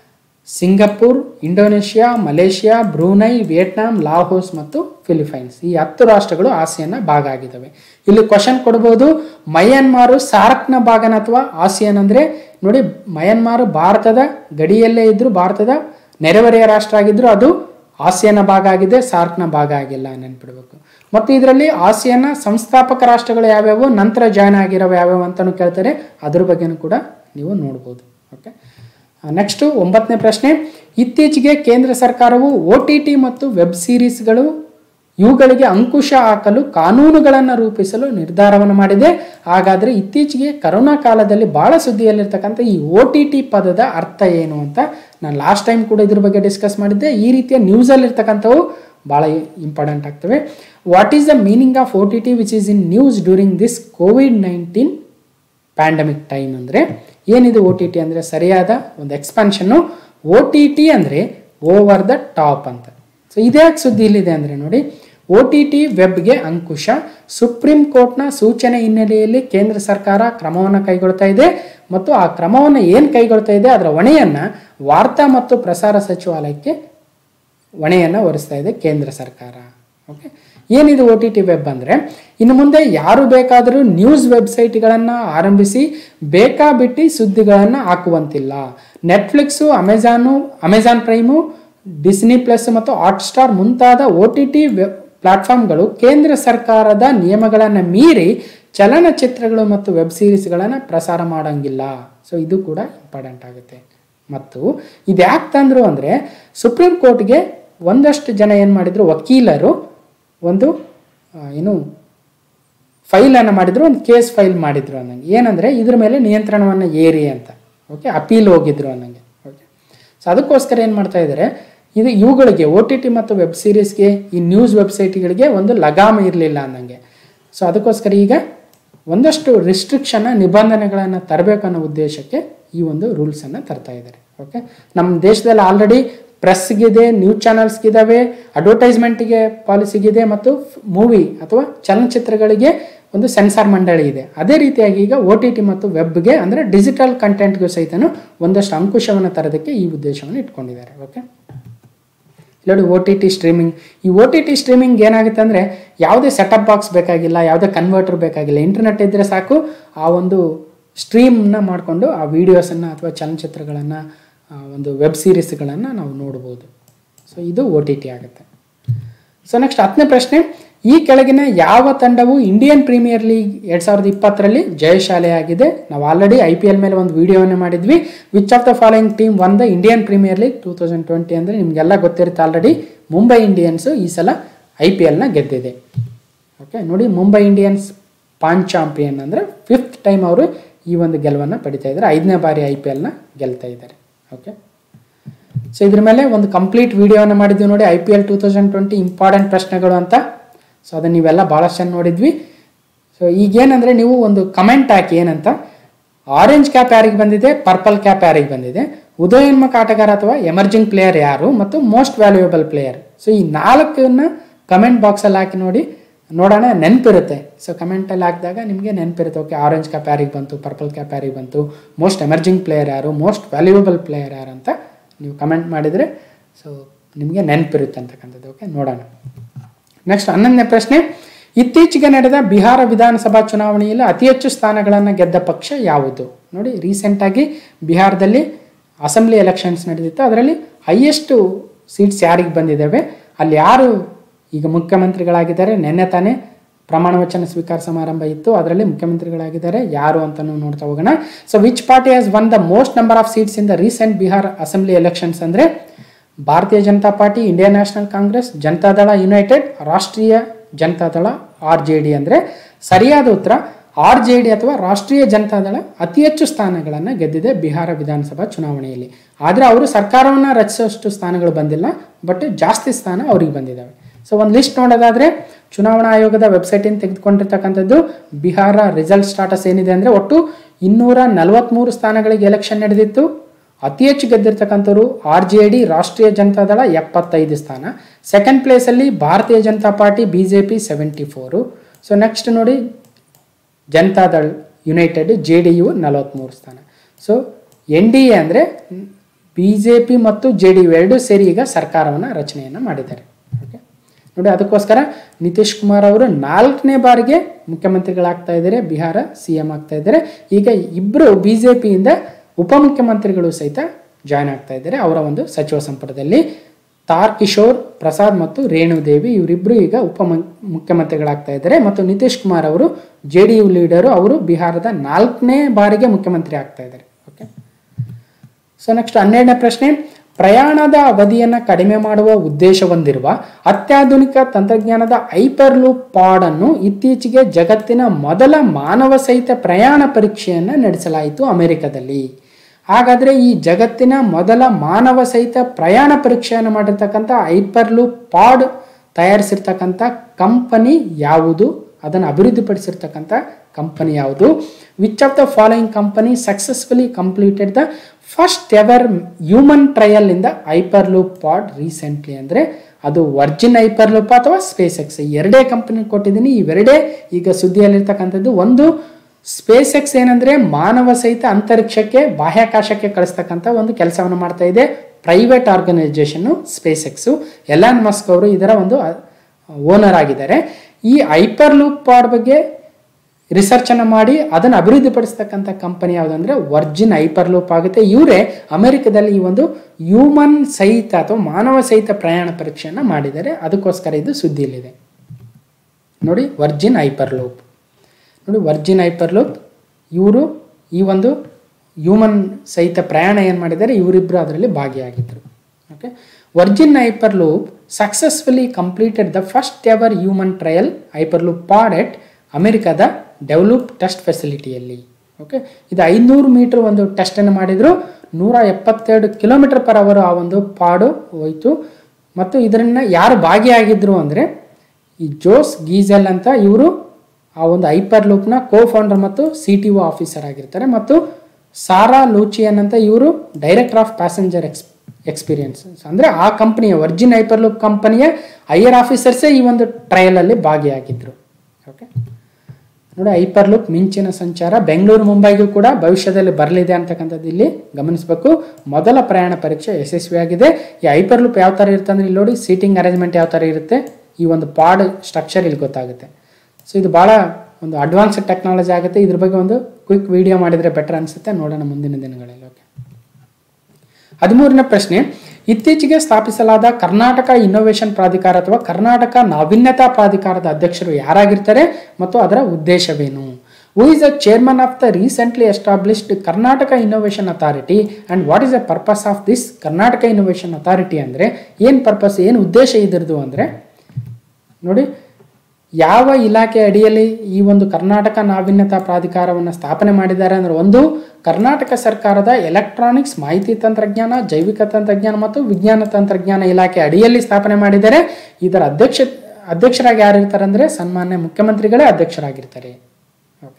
Singapore Indonesia Malaysia Brunei Vietnam Laos ಮತ್ತು ಫಿಲಿಪೈನ್ಸ್ ಈ ಹತ್ತು ರಾಷ್ಟ್ರಗಳು ಆಸಿಯನ್ನ ಭಾಗ ಆಗಿದ್ದಾವೆ ಇಲ್ಲಿ ಕ್ವಶನ್ ಕೊಡ್ಬೋದು ಮಯನ್ಮಾರು ಸಾರ್ಕ್ನ ಭಾಗನ ಅಥವಾ ಆಸಿಯನ್ ಅಂದರೆ ನೋಡಿ ಮಯನ್ಮಾರು ಭಾರತದ ಗಡಿಯಲ್ಲೇ ಇದ್ದರೂ ಭಾರತದ ನೆರೆಹೊರೆಯ ರಾಷ್ಟ್ರ ಆಗಿದ್ರು ಅದು ಆಸಿಯನ್ನ ಭಾಗ ಆಗಿದೆ ಸಾರ್ಕ್ನ ಭಾಗ ಆಗಿಲ್ಲ ನೆನ್ಪಿಡ್ಬೇಕು ಮತ್ತು ಇದರಲ್ಲಿ ಆಸಿಯನ್ನ ಸಂಸ್ಥಾಪಕ ರಾಷ್ಟ್ರಗಳು ಯಾವ್ಯಾವು ನಂತರ ಜಾಯ್ನ್ ಆಗಿರೋ ಯಾವ್ಯಾವು ಅಂತಲೂ ಕೇಳ್ತಾರೆ ಅದ್ರ ಬಗ್ಗೆನೂ ಕೂಡ ನೀವು ನೋಡ್ಬೋದು ಓಕೆ ನೆಕ್ಸ್ಟು ಒಂಬತ್ತನೇ ಪ್ರಶ್ನೆ ಇತ್ತೀಚೆಗೆ ಕೇಂದ್ರ ಸರ್ಕಾರವು ಒ ಟಿ ಟಿ ಮತ್ತು ವೆಬ್ ಸೀರೀಸ್ಗಳು ಇವುಗಳಿಗೆ ಅಂಕುಶ ಹಾಕಲು ಕಾನೂನುಗಳನ್ನು ರೂಪಿಸಲು ನಿರ್ಧಾರವನ್ನು ಮಾಡಿದೆ ಹಾಗಾದರೆ ಇತ್ತೀಚೆಗೆ ಕರೋನಾ ಕಾಲದಲ್ಲಿ ಭಾಳ ಸುದ್ದಿಯಲ್ಲಿರ್ತಕ್ಕಂಥ ಈ ಒ ಟಿ ಟಿ ಪದದ ಅರ್ಥ ಏನು ಅಂತ ನಾನು ಲಾಸ್ಟ್ ಟೈಮ್ ಕೂಡ ಇದ್ರ ಬಗ್ಗೆ ಡಿಸ್ಕಸ್ ಮಾಡಿದ್ದೆ ಈ ರೀತಿಯ ನ್ಯೂಸಲ್ಲಿರ್ತಕ್ಕಂಥವು ಭಾಳ ಇಂಪಾರ್ಟೆಂಟ್ ಆಗ್ತವೆ what is the meaning of O T T which is in news during this COVID nineteen pandemic time ಅಂದರೆ ಏನಿದೆ ಒ ಟಿ ಟಿ ಅಂದರೆ ಸರಿಯಾದ ಒಂದು ಎಕ್ಸ್ಪಾನ್ಷನ್ನು ಒ ಟಿ ಟಿ ಅಂದರೆ ಓವರ್ ದ ಟಾಪ್ ಅಂತ ಸೊ ಇದ್ಯಾಕೆ ಸುದ್ದಿ ಇಲ್ಲಿದೆ ಅಂದರೆ ನೋಡಿ ಒ ಟಿ ಟಿ ವೆಬ್ಗೆ ಅಂಕುಶ ಸುಪ್ರೀಂ ಕೋರ್ಟ್ನ ಸೂಚನೆ ಹಿನ್ನೆಲೆಯಲ್ಲಿ ಕೇಂದ್ರ ಸರ್ಕಾರ ಕ್ರಮವನ್ನು ಕೈಗೊಳ್ತಾ ಇದೆ ಮತ್ತು ಆ ಕ್ರಮವನ್ನು ಏನು ಕೈಗೊಳ್ತಾ ಇದೆ ಅದರ ಹೊಣೆಯನ್ನು ವಾರ್ತಾ ಮತ್ತು ಪ್ರಸಾರ ಸಚಿವಾಲಯಕ್ಕೆ ಹೊಣೆಯನ್ನು ಹೊರಿಸ್ತಾ ಇದೆ ಕೇಂದ್ರ ಸರ್ಕಾರ ಓಕೆ ಏನಿದು ಒ ಟಿ ಟಿ ವೆಬ್ ಅಂದರೆ ಇನ್ನು ಮುಂದೆ ಯಾರು ಬೇಕಾದರೂ ನ್ಯೂಸ್ ವೆಬ್ಸೈಟ್ಗಳನ್ನು ಆರಂಭಿಸಿ ಬೇಕಾಬಿಟ್ಟಿ ಸುದ್ದಿಗಳನ್ನು ಹಾಕುವಂತಿಲ್ಲ Netflix Amazon Amazon Prime Disney plus ಮತ್ತು ಹಾಟ್ಸ್ಟಾರ್ ಮುಂತಾದ ಒ ಟಿ ಟಿ ವೆಬ್ ಪ್ಲಾಟ್ಫಾರ್ಮ್ಗಳು ಕೇಂದ್ರ ಸರ್ಕಾರದ ನಿಯಮಗಳನ್ನು ಮೀರಿ ಚಲನಚಿತ್ರಗಳು ಮತ್ತು ವೆಬ್ ಸೀರೀಸ್ಗಳನ್ನು ಪ್ರಸಾರ ಮಾಡೋಂಗಿಲ್ಲ ಸೊ ಇದು ಕೂಡ ಇಂಪಾರ್ಟೆಂಟ್ ಆಗುತ್ತೆ ಮತ್ತು ಇದು ಯಾಕೆ ತಂದರು ಅಂದರೆ ಸುಪ್ರೀಂ ಕೋರ್ಟ್ಗೆ ಒಂದಷ್ಟು ಜನ ಏನು ಮಾಡಿದರು ವಕೀಲರು ಒಂದು ಆ, ಏನು ಫೈಲನ್ನು ಮಾಡಿದ್ರು ಒಂದು ಕೇಸ್ ಫೈಲ್ ಮಾಡಿದ್ರು ಅನ್ನಂಗೆ ಏನಂದರೆ ಇದ್ರ ಮೇಲೆ ನಿಯಂತ್ರಣವನ್ನು ಏರಿ ಅಂತ ಓಕೆ ಅಪೀಲ್ ಹೋಗಿದ್ರು ಅನ್ನಂಗೆ ಓಕೆ ಸೊ ಅದಕ್ಕೋಸ್ಕರ ಏನು ಮಾಡ್ತಾ ಇದ್ದಾರೆ ಇದು ಇವುಗಳಿಗೆ ಒ ಟಿ ಟಿ ಮತ್ತು ವೆಬ್ ಸೀರೀಸ್ಗೆ ಈ ನ್ಯೂಸ್ ವೆಬ್ಸೈಟ್ಗಳಿಗೆ ಒಂದು ಲಗಾಮ ಇರಲಿಲ್ಲ ಅನ್ನಂಗೆ ಸೊ ಅದಕ್ಕೋಸ್ಕರ ಈಗ ಒಂದಷ್ಟು ರಿಸ್ಟ್ರಿಕ್ಷನ್ನ ನಿಬಂಧನೆಗಳನ್ನು ತರಬೇಕು ಅನ್ನೋ ಉದ್ದೇಶಕ್ಕೆ ಈ ಒಂದು ರೂಲ್ಸನ್ನು ತರ್ತಾ ಇದ್ದಾರೆ ಓಕೆ ನಮ್ಮ ದೇಶದಲ್ಲಿ ಆಲ್ರೆಡಿ ಪ್ರೆಸ್ಗಿದೆ ನ್ಯೂಸ್ ಚಾನಲ್ಸ್ಗಿದ್ದಾವೆ ಅಡ್ವರ್ಟೈಸ್ಮೆಂಟಿಗೆ ಪಾಲಿಸಿಗಿದೆ ಮತ್ತು ಮೂವಿ ಅಥವಾ ಚಲನಚಿತ್ರಗಳಿಗೆ ಒಂದು ಸೆನ್ಸಾರ್ ಮಂಡಳಿ ಇದೆ ಅದೇ ರೀತಿಯಾಗಿ ಈಗ ಒ ಟಿ ಟಿ ಮತ್ತು ವೆಬ್ಗೆ ಅಂದರೆ ಡಿಜಿಟಲ್ ಕಂಟೆಂಟ್ಗೂ ಸಹಿತನು ಒಂದಷ್ಟು ಅಂಕುಶವನ್ನು ತರೋದಕ್ಕೆ ಈ ಉದ್ದೇಶವನ್ನು ಇಟ್ಕೊಂಡಿದ್ದಾರೆ ಓಕೆ ನೋಡಿ ಒ ಟಿ ಟಿ ಸ್ಟ್ರೀಮಿಂಗ್ ಈ ಒ ಟಿ ಟಿ ಸ್ಟ್ರೀಮಿಂಗ್ ಏನಾಗುತ್ತೆ ಅಂದರೆ ಯಾವುದೇ ಸೆಟಪ್ ಬಾಕ್ಸ್ ಬೇಕಾಗಿಲ್ಲ ಯಾವುದೇ ಕನ್ವರ್ಟರ್ ಬೇಕಾಗಿಲ್ಲ ಇಂಟರ್ನೆಟ್ ಇದ್ದರೆ ಸಾಕು ಆ ಒಂದು ಸ್ಟ್ರೀಮ್ನ ಮಾಡಿಕೊಂಡು ಆ ವಿಡಿಯೋಸನ್ನು ಅಥವಾ ಚಲನಚಿತ್ರಗಳನ್ನು ಒಂದು ವೆಬ್ ಸೀರೀಸ್ಗಳನ್ನು ನಾವು ನೋಡ್ಬೋದು ಸೊ ಇದು ಒ ಟಿ ಟಿ ಆಗುತ್ತೆ ಸೊ ನೆಕ್ಸ್ಟ್ ಹತ್ತನೇ ಪ್ರಶ್ನೆ ಈ ಕೆಳಗಿನ ಯಾವ ತಂಡವು ಇಂಡಿಯನ್ ಪ್ರೀಮಿಯರ್ ಲೀಗ್ ಎರಡು ಸಾವಿರದ ಇಪ್ಪತ್ತರಲ್ಲಿ ಜಯಶಾಲಿಯಾಗಿದೆ ನಾವು ಆಲ್ರೆಡಿ ಐ ಪಿ ಎಲ್ ಮೇಲೆ ಒಂದು ವಿಡಿಯೋವನ್ನು ಮಾಡಿದ್ವಿ which of the following team won the Indian Premier League two thousand twenty ಅಂದರೆ ನಿಮಗೆಲ್ಲ ಗೊತ್ತಿರುತ್ತೆ ಆಲ್ರೆಡಿ ಮುಂಬೈ ಇಂಡಿಯನ್ಸು ಈ ಸಲ ಐ ಪಿ ಎಲ್ನ ಗೆದ್ದಿದೆ ಓಕೆ ನೋಡಿ ಮುಂಬೈ ಇಂಡಿಯನ್ಸ್ ಪಾನ್ ಚಾಂಪಿಯನ್ ಅಂದರೆ ಫಿಫ್ತ್ ಟೈಮ್ ಅವರು ಈ ಒಂದು ಗೆಲುವನ್ನು ಪಡಿತಾ ಇದ್ದಾರೆ ಐದನೇ ಬಾರಿ ಐ ಪಿ ಎಲ್ನ ಗೆಲ್ತಾ ಇದ್ದಾರೆ ಓಕೆ ಸೊ ಇದ್ರ ಮೇಲೆ ಒಂದು ಕಂಪ್ಲೀಟ್ ವಿಡಿಯೋವನ್ನು ಮಾಡಿದ್ವಿ ನೋಡಿ I P L two thousand twenty important ಪ್ರಶ್ನೆಗಳು ಅಂತ ಸೊ ಅದನ್ನು ನೀವೆಲ್ಲ ಭಾಳಷ್ಟು ಜನ ನೋಡಿದ್ವಿ ಸೊ ಈಗೇನಂದರೆ ನೀವು ಒಂದು ಕಮೆಂಟ್ ಹಾಕಿ ಏನಂತ ಆರೆಂಜ್ ಕ್ಯಾಪ್ ಯಾರಿಗೆ ಬಂದಿದೆ ಪರ್ಪಲ್ ಕ್ಯಾಪ್ ಯಾರಿಗೆ ಬಂದಿದೆ ಉದಯೋನ್ಮುಖ ಆಟಗಾರ ಅಥವಾ ಎಮರ್ಜಿಂಗ್ ಪ್ಲೇಯರ್ ಯಾರು ಮತ್ತು ಮೋಸ್ಟ್ ವ್ಯಾಲ್ಯೂಯಬಲ್ ಪ್ಲೇಯರ್ ಸೊ ಈ ನಾಲ್ಕನ್ನ ಕಮೆಂಟ್ ಬಾಕ್ಸಲ್ಲಿ ಹಾಕಿ ನೋಡಿ ನೋಡೋಣ ನೆನಪಿರುತ್ತೆ ಸೊ ಕಮೆಂಟಲ್ಲಿ ಹಾಕಿದಾಗ ನಿಮಗೆ ನೆನಪಿರುತ್ತೆ ಓಕೆ ಆರೆಂಜ್ ಕ್ಯಾಪ್ ಯಾರಿಗೆ ಬಂತು ಪರ್ಪಲ್ ಕ್ಯಾಪ್ ಯಾರಿಗೆ ಬಂತು ಮೋಸ್ಟ್ ಎಮರ್ಜಿಂಗ್ ಪ್ಲೇಯರ್ ಯಾರು ಮೋಸ್ಟ್ ವ್ಯಾಲ್ಯೂಯಬಲ್ ಪ್ಲೇಯರ್ ಯಾರು ಅಂತ ನೀವು ಕಮೆಂಟ್ ಮಾಡಿದರೆ ಸೊ ನಿಮಗೆ ನೆನಪಿರುತ್ತೆ ಅಂತಕ್ಕಂಥದ್ದು ಓಕೆ ನೋಡೋಣ ನೆಕ್ಸ್ಟ್ ಹನ್ನೊಂದನೇ ಪ್ರಶ್ನೆ ಇತ್ತೀಚೆಗೆ ನಡೆದ ಬಿಹಾರ ವಿಧಾನಸಭಾ ಚುನಾವಣೆಯಲ್ಲಿ ಅತಿ ಹೆಚ್ಚು ಸ್ಥಾನಗಳನ್ನು ಗೆದ್ದ ಪಕ್ಷ ಯಾವುದು ನೋಡಿ ರೀಸೆಂಟಾಗಿ ಬಿಹಾರದಲ್ಲಿ ಅಸೆಂಬ್ಲಿ ಎಲೆಕ್ಷನ್ಸ್ ನಡೆದಿತ್ತು ಅದರಲ್ಲಿ ಹೈಯೆಸ್ಟ್ ಸೀಟ್ಸ್ ಯಾರಿಗೆ ಬಂದಿದ್ದಾವೆ ಅಲ್ಲಿ ಯಾರು ಈಗ ಮುಖ್ಯಮಂತ್ರಿಗಳಾಗಿದ್ದಾರೆ ನಿನ್ನೆ ತಾನೇ ಪ್ರಮಾಣ ವಚನ ಸ್ವೀಕಾರ ಸಮಾರಂಭ ಇತ್ತು ಅದರಲ್ಲಿ ಮುಖ್ಯಮಂತ್ರಿಗಳಾಗಿದ್ದಾರೆ ಯಾರು ಅಂತಲೂ ನೋಡ್ತಾ ಹೋಗೋಣ so which party has won the most number of seats in the recent Bihar assembly elections ಅಂದರೆ Bharatiya Janata party Indian National Congress Janata Dal United Rashtriya Janata Dal R J D ಅಂದರೆ ಸರಿಯಾದ ಉತ್ತರ ಆರ್ ಜೆ ಡಿ ಅಥವಾ ರಾಷ್ಟ್ರೀಯ ಜನತಾದಳ ಅತಿ ಹೆಚ್ಚು ಸ್ಥಾನಗಳನ್ನು ಗೆದ್ದಿದೆ ಬಿಹಾರ ವಿಧಾನಸಭಾ ಚುನಾವಣೆಯಲ್ಲಿ ಆದರೆ ಅವರು ಸರ್ಕಾರವನ್ನು ರಚಿಸುವಷ್ಟು ಸ್ಥಾನಗಳು ಬಂದಿಲ್ಲ ಬಟ್ ಜಾಸ್ತಿ ಸ್ಥಾನ ಅವ್ರಿಗೆ ಬಂದಿದ್ದಾವೆ ಸೊ ಒಂದು ಲಿಸ್ಟ್ ನೋಡೋದಾದ್ರೆ ಚುನಾವಣಾ ಆಯೋಗದ ವೆಬ್ಸೈಟಿಂದ ತೆಗೆದುಕೊಂಡಿರ್ತಕ್ಕಂಥದ್ದು ಬಿಹಾರ ರಿಸಲ್ಟ್ ಸ್ಟಾಟಸ್ ಏನಿದೆ ಅಂದರೆ ಒಟ್ಟು ಇನ್ನೂರ ನಲವತ್ತ್ಮೂರು ಸ್ಥಾನಗಳಿಗೆ ಎಲೆಕ್ಷನ್ ನಡೆದಿತ್ತು ಅತಿ ಹೆಚ್ಚು ಗೆದ್ದಿರ್ತಕ್ಕಂಥವ್ರು ಆರ್ ಜೆ ಡಿ ರಾಷ್ಟ್ರೀಯ ಜನತಾದಳ ಎಪ್ಪತ್ತೈದು ಸ್ಥಾನ ಸೆಕೆಂಡ್ ಪ್ಲೇಸಲ್ಲಿ Bharatiya Janata party B J P seventy four so next ನೋಡಿ Janata Dal United J D U ನಲವತ್ತ್ಮೂರು ಸ್ಥಾನ ಸೊ ಎನ್ ಡಿ ಎ ಅಂದರೆ ಬಿ ಜೆ ಪಿ ಮತ್ತು ಜೆ ಡಿ ಯು ಎರಡೂ ಸೇರಿ ಈಗ ಸರ್ಕಾರವನ್ನು ರಚನೆಯನ್ನು ಮಾಡಿದ್ದಾರೆ ಓಕೆ ನೋಡಿ ಅದಕ್ಕೋಸ್ಕರ ನಿತೀಶ್ ಕುಮಾರ್ ಅವರು ನಾಲ್ಕನೇ ಬಾರಿಗೆ ಮುಖ್ಯಮಂತ್ರಿಗಳಾಗ್ತಾ ಇದ್ದಾರೆ ಬಿಹಾರ ಸಿ ಎಂ ಆಗ್ತಾ ಇದ್ದಾರೆ ಈಗ ಇಬ್ಬರು ಬಿ ಜೆ ಪಿಯಿಂದ ಉಪಮುಖ್ಯಮಂತ್ರಿಗಳು ಸಹಿತ ಜಾಯ್ನ್ ಆಗ್ತಾ ಇದ್ದಾರೆ ಅವರ ಒಂದು ಸಚಿವ ಸಂಪುಟದಲ್ಲಿ ತಾರ್ ಕಿಶೋರ್ ಪ್ರಸಾದ್ ಮತ್ತು ರೇಣುದೇವಿ ಇವರಿಬ್ಬರು ಈಗ ಉಪ ಮುಖ್ಯಮಂತ್ರಿಗಳಾಗ್ತಾ ಇದ್ದಾರೆ ಮತ್ತು ನಿತೀಶ್ ಕುಮಾರ್ ಅವರು ಜೆ ಡಿ ಯು ಲೀಡರು ಅವರು ಬಿಹಾರದ ನಾಲ್ಕನೇ ಬಾರಿಗೆ ಮುಖ್ಯಮಂತ್ರಿ ಆಗ್ತಾ ಇದ್ದಾರೆ ಓಕೆ ಸೊ ನೆಕ್ಸ್ಟ್ ಹನ್ನೆರಡನೇ ಪ್ರಶ್ನೆ ಪ್ರಯಾಣದ ಅವಧಿಯನ್ನು ಕಡಿಮೆ ಮಾಡುವ ಉದ್ದೇಶ ಹೊಂದಿರುವ ಅತ್ಯಾಧುನಿಕ ತಂತ್ರಜ್ಞಾನದ ಹೈಪರ್ಲೂಪ್ ಪಾಡ್ ಅನ್ನು ಇತ್ತೀಚೆಗೆ ಜಗತ್ತಿನ ಮೊದಲ ಮಾನವ ಸಹಿತ ಪ್ರಯಾಣ ಪರೀಕ್ಷೆಯನ್ನು ನಡೆಸಲಾಯಿತು ಅಮೆರಿಕದಲ್ಲಿ ಹಾಗಾದರೆ ಈ ಜಗತ್ತಿನ ಮೊದಲ ಮಾನವ ಸಹಿತ ಪ್ರಯಾಣ ಪರೀಕ್ಷೆಯನ್ನು ಮಾಡಿರ್ತಕ್ಕಂಥ ಹೈಪರ್ಲೂಪ್ ಪಾಡ್ ತಯಾರಿಸಿರ್ತಕ್ಕಂಥ ಕಂಪನಿ ಯಾವುದು ಅದನ್ನು ಅಭಿವೃದ್ಧಿಪಡಿಸಿರ್ತಕ್ಕಂಥ ಕಂಪನಿ ಯಾವುದು which of the following company successfully completed the first ever human trial ಇಂದ ಹೈಪರ್ ಲೂಪ್ ಪಾಡ್ ರೀಸೆಂಟ್ಲಿ ಅಂದರೆ ಅದು ವರ್ಜಿನ್ ಹೈಪರ್ ಲೂಪ್ ಅಥವಾ ಸ್ಪೇಸ್ ಎಕ್ಸ್ ಎರಡೇ ಕಂಪನಿ ಕೊಟ್ಟಿದ್ದೀನಿ ಇವೆರಡೇ ಈಗ ಸುದ್ದಿಯಲ್ಲಿರ್ತಕ್ಕಂಥದ್ದು ಒಂದು ಸ್ಪೇಸ್ ಎಕ್ಸ್ ಏನಂದ್ರೆ ಮಾನವ ಸಹಿತ ಅಂತರಿಕ್ಷಕ್ಕೆ ಬಾಹ್ಯಾಕಾಶಕ್ಕೆ ಕಳಿಸ್ತಕ್ಕಂಥ ಒಂದು ಕೆಲಸವನ್ನು ಮಾಡ್ತಾ ಇದೆ private organisation SpaceX Elon Musk ಅವರು ಇದರ ಒಂದು ಓನರ್ ಆಗಿದ್ದಾರೆ ಈ ಹೈಪರ್ ಲೂಪ್ ಪಾಡ್ ಬಗ್ಗೆ ರಿಸರ್ಚ್ ಅನ್ನು ಮಾಡಿ ಅದನ್ನು ಅಭಿವೃದ್ಧಿಪಡಿಸ್ತಕ್ಕಂಥ ಕಂಪನಿ ಯಾವುದಂದ್ರೆ ವರ್ಜಿನ್ ಹೈಪರ್ ಲೂಪ್ ಆಗುತ್ತೆ ಇವರೇ ಅಮೆರಿಕದಲ್ಲಿ ಈ ಒಂದು ಹ್ಯೂಮನ್ ಸಹಿತ ಅಥವಾ ಮಾನವ ಸಹಿತ ಪ್ರಯಾಣ ಪರೀಕ್ಷೆಯನ್ನು ಮಾಡಿದ್ದಾರೆ ಅದಕ್ಕೋಸ್ಕರ ಇದು ಸುದ್ದಿಯಲ್ಲಿದೆ ನೋಡಿ ವರ್ಜಿನ್ ಹೈಪರ್ ಲೂಪ್ ನೋಡಿ ವರ್ಜಿನ್ ಹೈಪರ್ ಲೂಪ್ ಇವರು ಈ ಒಂದು ಹ್ಯೂಮನ್ ಸಹಿತ ಪ್ರಯಾಣ ಏನು ಮಾಡಿದ್ದಾರೆ ಇವರಿಬ್ಬರು ಅದರಲ್ಲಿ ಭಾಗಿಯಾಗಿದ್ದರು okay Virgin Hyperloop successfully completed the first ever human trial hyperloop pod at ಅಮೆರಿಕದ ಡೆವಲಪ್ ಟೆಸ್ಟ್ ಫೆಸಿಲಿಟಿಯಲ್ಲಿ ಓಕೆ ಇದು ಐನೂರು ಮೀಟರ್ ಒಂದು ಟೆಸ್ಟನ್ನು ಮಾಡಿದರು ನೂರ ಎಪ್ಪತ್ತೆರಡು ಕಿಲೋಮೀಟರ್ ಪರ್ ಅವರ್ ಆ ಒಂದು ಪಾಡು ಹೋಯಿತು ಮತ್ತು ಇದರನ್ನು ಯಾರು ಭಾಗಿಯಾಗಿದ್ದರು ಅಂದರೆ ಈ ಜೋಸ್ ಗೀಸೆಲ್ ಅಂತ ಇವರು ಆ ಒಂದು ಹೈಪರ್ ಲೂಪ್ನ ಕೋ ಫೌಂಡರ್ ಮತ್ತು ಸಿ ಟಿ ಒ ಆಫೀಸರ್ ಆಗಿರ್ತಾರೆ ಮತ್ತು ಸಾರಾ ಲೂಚಿಯನ್ ಅಂತ ಇವರು director of passenger ex experience ಅಂದರೆ ಆ ಕಂಪನಿಯ ವರ್ಜಿನ್ ಹೈಪರ್ ಲೂಪ್ ಕಂಪನಿಯ ಹೈಯರ್ ಆಫೀಸರ್ಸೇ ಈ ಒಂದು ಟ್ರಯಲಲ್ಲಿ ಭಾಗಿಯಾಗಿದ್ದರು ಓಕೆ ನೋಡಿ ಹೈಪರ್ ಲೂಪ್ ಮಿಂಚಿನ ಸಂಚಾರ ಬೆಂಗಳೂರು ಮುಂಬೈಗೂ ಕೂಡ ಭವಿಷ್ಯದಲ್ಲಿ ಬರಲಿದೆ ಅಂತಕ್ಕಂಥದ್ದು ಇಲ್ಲಿ ಗಮನಿಸಬೇಕು ಮೊದಲ ಪ್ರಯಾಣ ಪರೀಕ್ಷೆ ಯಶಸ್ವಿಯಾಗಿದೆ ಈ ಹೈಪರ್ ಲೂಪ್ ಯಾವ ಥರ ಇರುತ್ತೆ ಅಂದರೆ ಇಲ್ಲಿ ನೋಡಿ ಸೀಟಿಂಗ್ ಅರೇಂಜ್ಮೆಂಟ್ ಯಾವ ಥರ ಇರುತ್ತೆ ಈ ಒಂದು ಪಾಡ್ ಸ್ಟ್ರಕ್ಚರ್ ಇಲ್ಲಿ ಗೊತ್ತಾಗುತ್ತೆ ಸೊ ಇದು ಭಾಳ ಒಂದು ಅಡ್ವಾನ್ಸ್ಡ್ ಟೆಕ್ನಾಲಜಿ ಆಗುತ್ತೆ ಇದ್ರ ಬಗ್ಗೆ ಒಂದು ಕ್ವಿಕ್ ವಿಡಿಯೋ ಮಾಡಿದರೆ ಬೆಟರ್ ಅನಿಸುತ್ತೆ ನೋಡೋಣ ಮುಂದಿನ ದಿನಗಳಲ್ಲಿ ಓಕೆ ಹದಿಮೂರನೇ ಪ್ರಶ್ನೆ ಇತ್ತೀಚೆಗೆ ಸ್ಥಾಪಿಸಲಾದ ಕರ್ನಾಟಕ ಇನ್ನೋವೇಷನ್ ಪ್ರಾಧಿಕಾರ ಅಥವಾ ಕರ್ನಾಟಕ ನಾವೀನ್ಯತಾ ಪ್ರಾಧಿಕಾರದ ಅಧ್ಯಕ್ಷರು ಯಾರಾಗಿರ್ತಾರೆ ಮತ್ತು ಅದರ ಉದ್ದೇಶವೇನು who is the chairman of the recently established Karnataka Innovation Authority and what is the purpose of this Karnataka Innovation Authority ಅಂದರೆ ಏನು ಪರ್ಪಸ್ ಏನು ಉದ್ದೇಶ ಇದ್ರದ್ದು ಅಂದರೆ ನೋಡಿ ಯಾವ ಇಲಾಖೆ ಅಡಿಯಲ್ಲಿ ಈ ಒಂದು ಕರ್ನಾಟಕ ನಾವೀನ್ಯತಾ ಪ್ರಾಧಿಕಾರವನ್ನು ಸ್ಥಾಪನೆ ಮಾಡಿದ್ದಾರೆ ಅಂದರೆ ಒಂದು ಕರ್ನಾಟಕ ಸರ್ಕಾರದ ಎಲೆಕ್ಟ್ರಾನಿಕ್ಸ್ ಮಾಹಿತಿ ತಂತ್ರಜ್ಞಾನ ಜೈವಿಕ ತಂತ್ರಜ್ಞಾನ ಮತ್ತು ವಿಜ್ಞಾನ ತಂತ್ರಜ್ಞಾನ ಇಲಾಖೆ ಅಡಿಯಲ್ಲಿ ಸ್ಥಾಪನೆ ಮಾಡಿದ್ದಾರೆ ಇದರ ಅಧ್ಯಕ್ಷ ಅಧ್ಯಕ್ಷರಾಗಿ ಯಾರು ಇರ್ತಾರೆ ಅಂದರೆ ಸನ್ಮಾನ್ಯ ಮುಖ್ಯಮಂತ್ರಿಗಳೇ ಅಧ್ಯಕ್ಷರಾಗಿರ್ತಾರೆ ಓಕೆ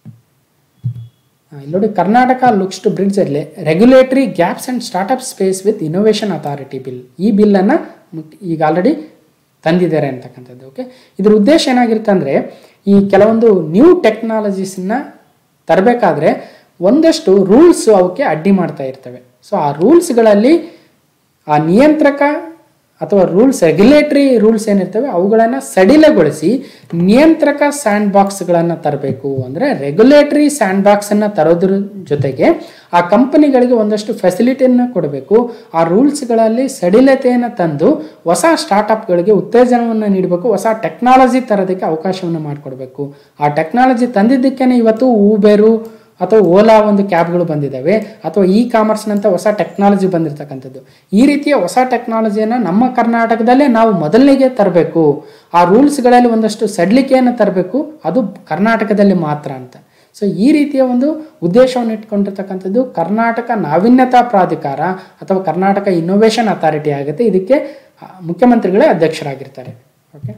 ಇಲ್ಲಿ ನೋಡಿ ಕರ್ನಾಟಕ ಲುಕ್ಸ್ ಟು ಬ್ರಿಡ್ಜ್ ಅಲ್ಲಿ regulatory gaps and startup space with innovation authority bill ಈ ಬಿಲ್ಲನ್ನು ಈಗ ಆಲ್ರೆಡಿ ತಂದಿದ್ದಾರೆ ಅಂತಕ್ಕಂಥದ್ದು ಓಕೆ ಇದ್ರ ಉದ್ದೇಶ ಏನಾಗಿರುತ್ತೆ ಅಂದರೆ ಈ ಕೆಲವೊಂದು ನ್ಯೂ ಟೆಕ್ನಾಲಜೀಸನ್ನ ತರಬೇಕಾದ್ರೆ ಒಂದಷ್ಟು ರೂಲ್ಸ್ ಅವಕ್ಕೆ ಅಡ್ಡಿ ಮಾಡ್ತಾ ಇರ್ತವೆ ಸೊ ಆ ರೂಲ್ಸ್ಗಳಲ್ಲಿ ಆ ನಿಯಂತ್ರಕ ಅಥವಾ ರೂಲ್ಸ್ ರೆಗ್ಯುಲೇಟರಿ ರೂಲ್ಸ್ ಏನಿರ್ತವೆ ಅವುಗಳನ್ನು ಸಡಿಲಗೊಳಿಸಿ ನಿಯಂತ್ರಕ ಸ್ಯಾಂಡ್ ಬಾಕ್ಸ್ಗಳನ್ನು ತರಬೇಕು ಅಂದರೆ ರೆಗ್ಯುಲೇಟರಿ ಸ್ಯಾಂಡ್ ಬಾಕ್ಸನ್ನು ತರೋದ್ರ ಜೊತೆಗೆ ಆ ಕಂಪನಿಗಳಿಗೆ ಒಂದಷ್ಟು ಫೆಸಿಲಿಟಿಯನ್ನು ಕೊಡಬೇಕು ಆ ರೂಲ್ಸ್ಗಳಲ್ಲಿ ಸಡಿಲತೆಯನ್ನು ತಂದು ಹೊಸ ಸ್ಟಾರ್ಟಪ್ಗಳಿಗೆ ಉತ್ತೇಜನವನ್ನು ನೀಡಬೇಕು ಹೊಸ ಟೆಕ್ನಾಲಜಿ ತರೋದಕ್ಕೆ ಅವಕಾಶವನ್ನು ಮಾಡಿಕೊಡ್ಬೇಕು ಆ ಟೆಕ್ನಾಲಜಿ ತಂದಿದ್ದಕ್ಕೇ ಇವತ್ತು ಊಬೆರು ಅಥವಾ ಓಲಾ ಒಂದು ಕ್ಯಾಬ್ಗಳು ಬಂದಿದ್ದಾವೆ ಅಥವಾ ಇ ಕಾಮರ್ಸ್ನಂಥ ಹೊಸ ಟೆಕ್ನಾಲಜಿ ಬಂದಿರತಕ್ಕಂಥದ್ದು ಈ ರೀತಿಯ ಹೊಸ ಟೆಕ್ನಾಲಜಿಯನ್ನು ನಮ್ಮ ಕರ್ನಾಟಕದಲ್ಲೇ ನಾವು ಮೊದಲನಿಗೆ ತರಬೇಕು ಆ ರೂಲ್ಸ್ಗಳಲ್ಲಿ ಒಂದಷ್ಟು ಸಡಿಲಿಕೆಯನ್ನು ತರಬೇಕು ಅದು ಕರ್ನಾಟಕದಲ್ಲಿ ಮಾತ್ರ ಅಂತ ಸೊ ಈ ರೀತಿಯ ಒಂದು ಉದ್ದೇಶವನ್ನು ಇಟ್ಕೊಂಡಿರ್ತಕ್ಕಂಥದ್ದು ಕರ್ನಾಟಕ ನಾವೀನ್ಯತಾ ಪ್ರಾಧಿಕಾರ ಅಥವಾ ಕರ್ನಾಟಕ ಇನ್ನೋವೇಷನ್ ಅಥಾರಿಟಿ ಆಗುತ್ತೆ ಇದಕ್ಕೆ ಆ, ಮುಖ್ಯಮಂತ್ರಿಗಳೇ ಅಧ್ಯಕ್ಷರಾಗಿರ್ತಾರೆ ಓಕೆ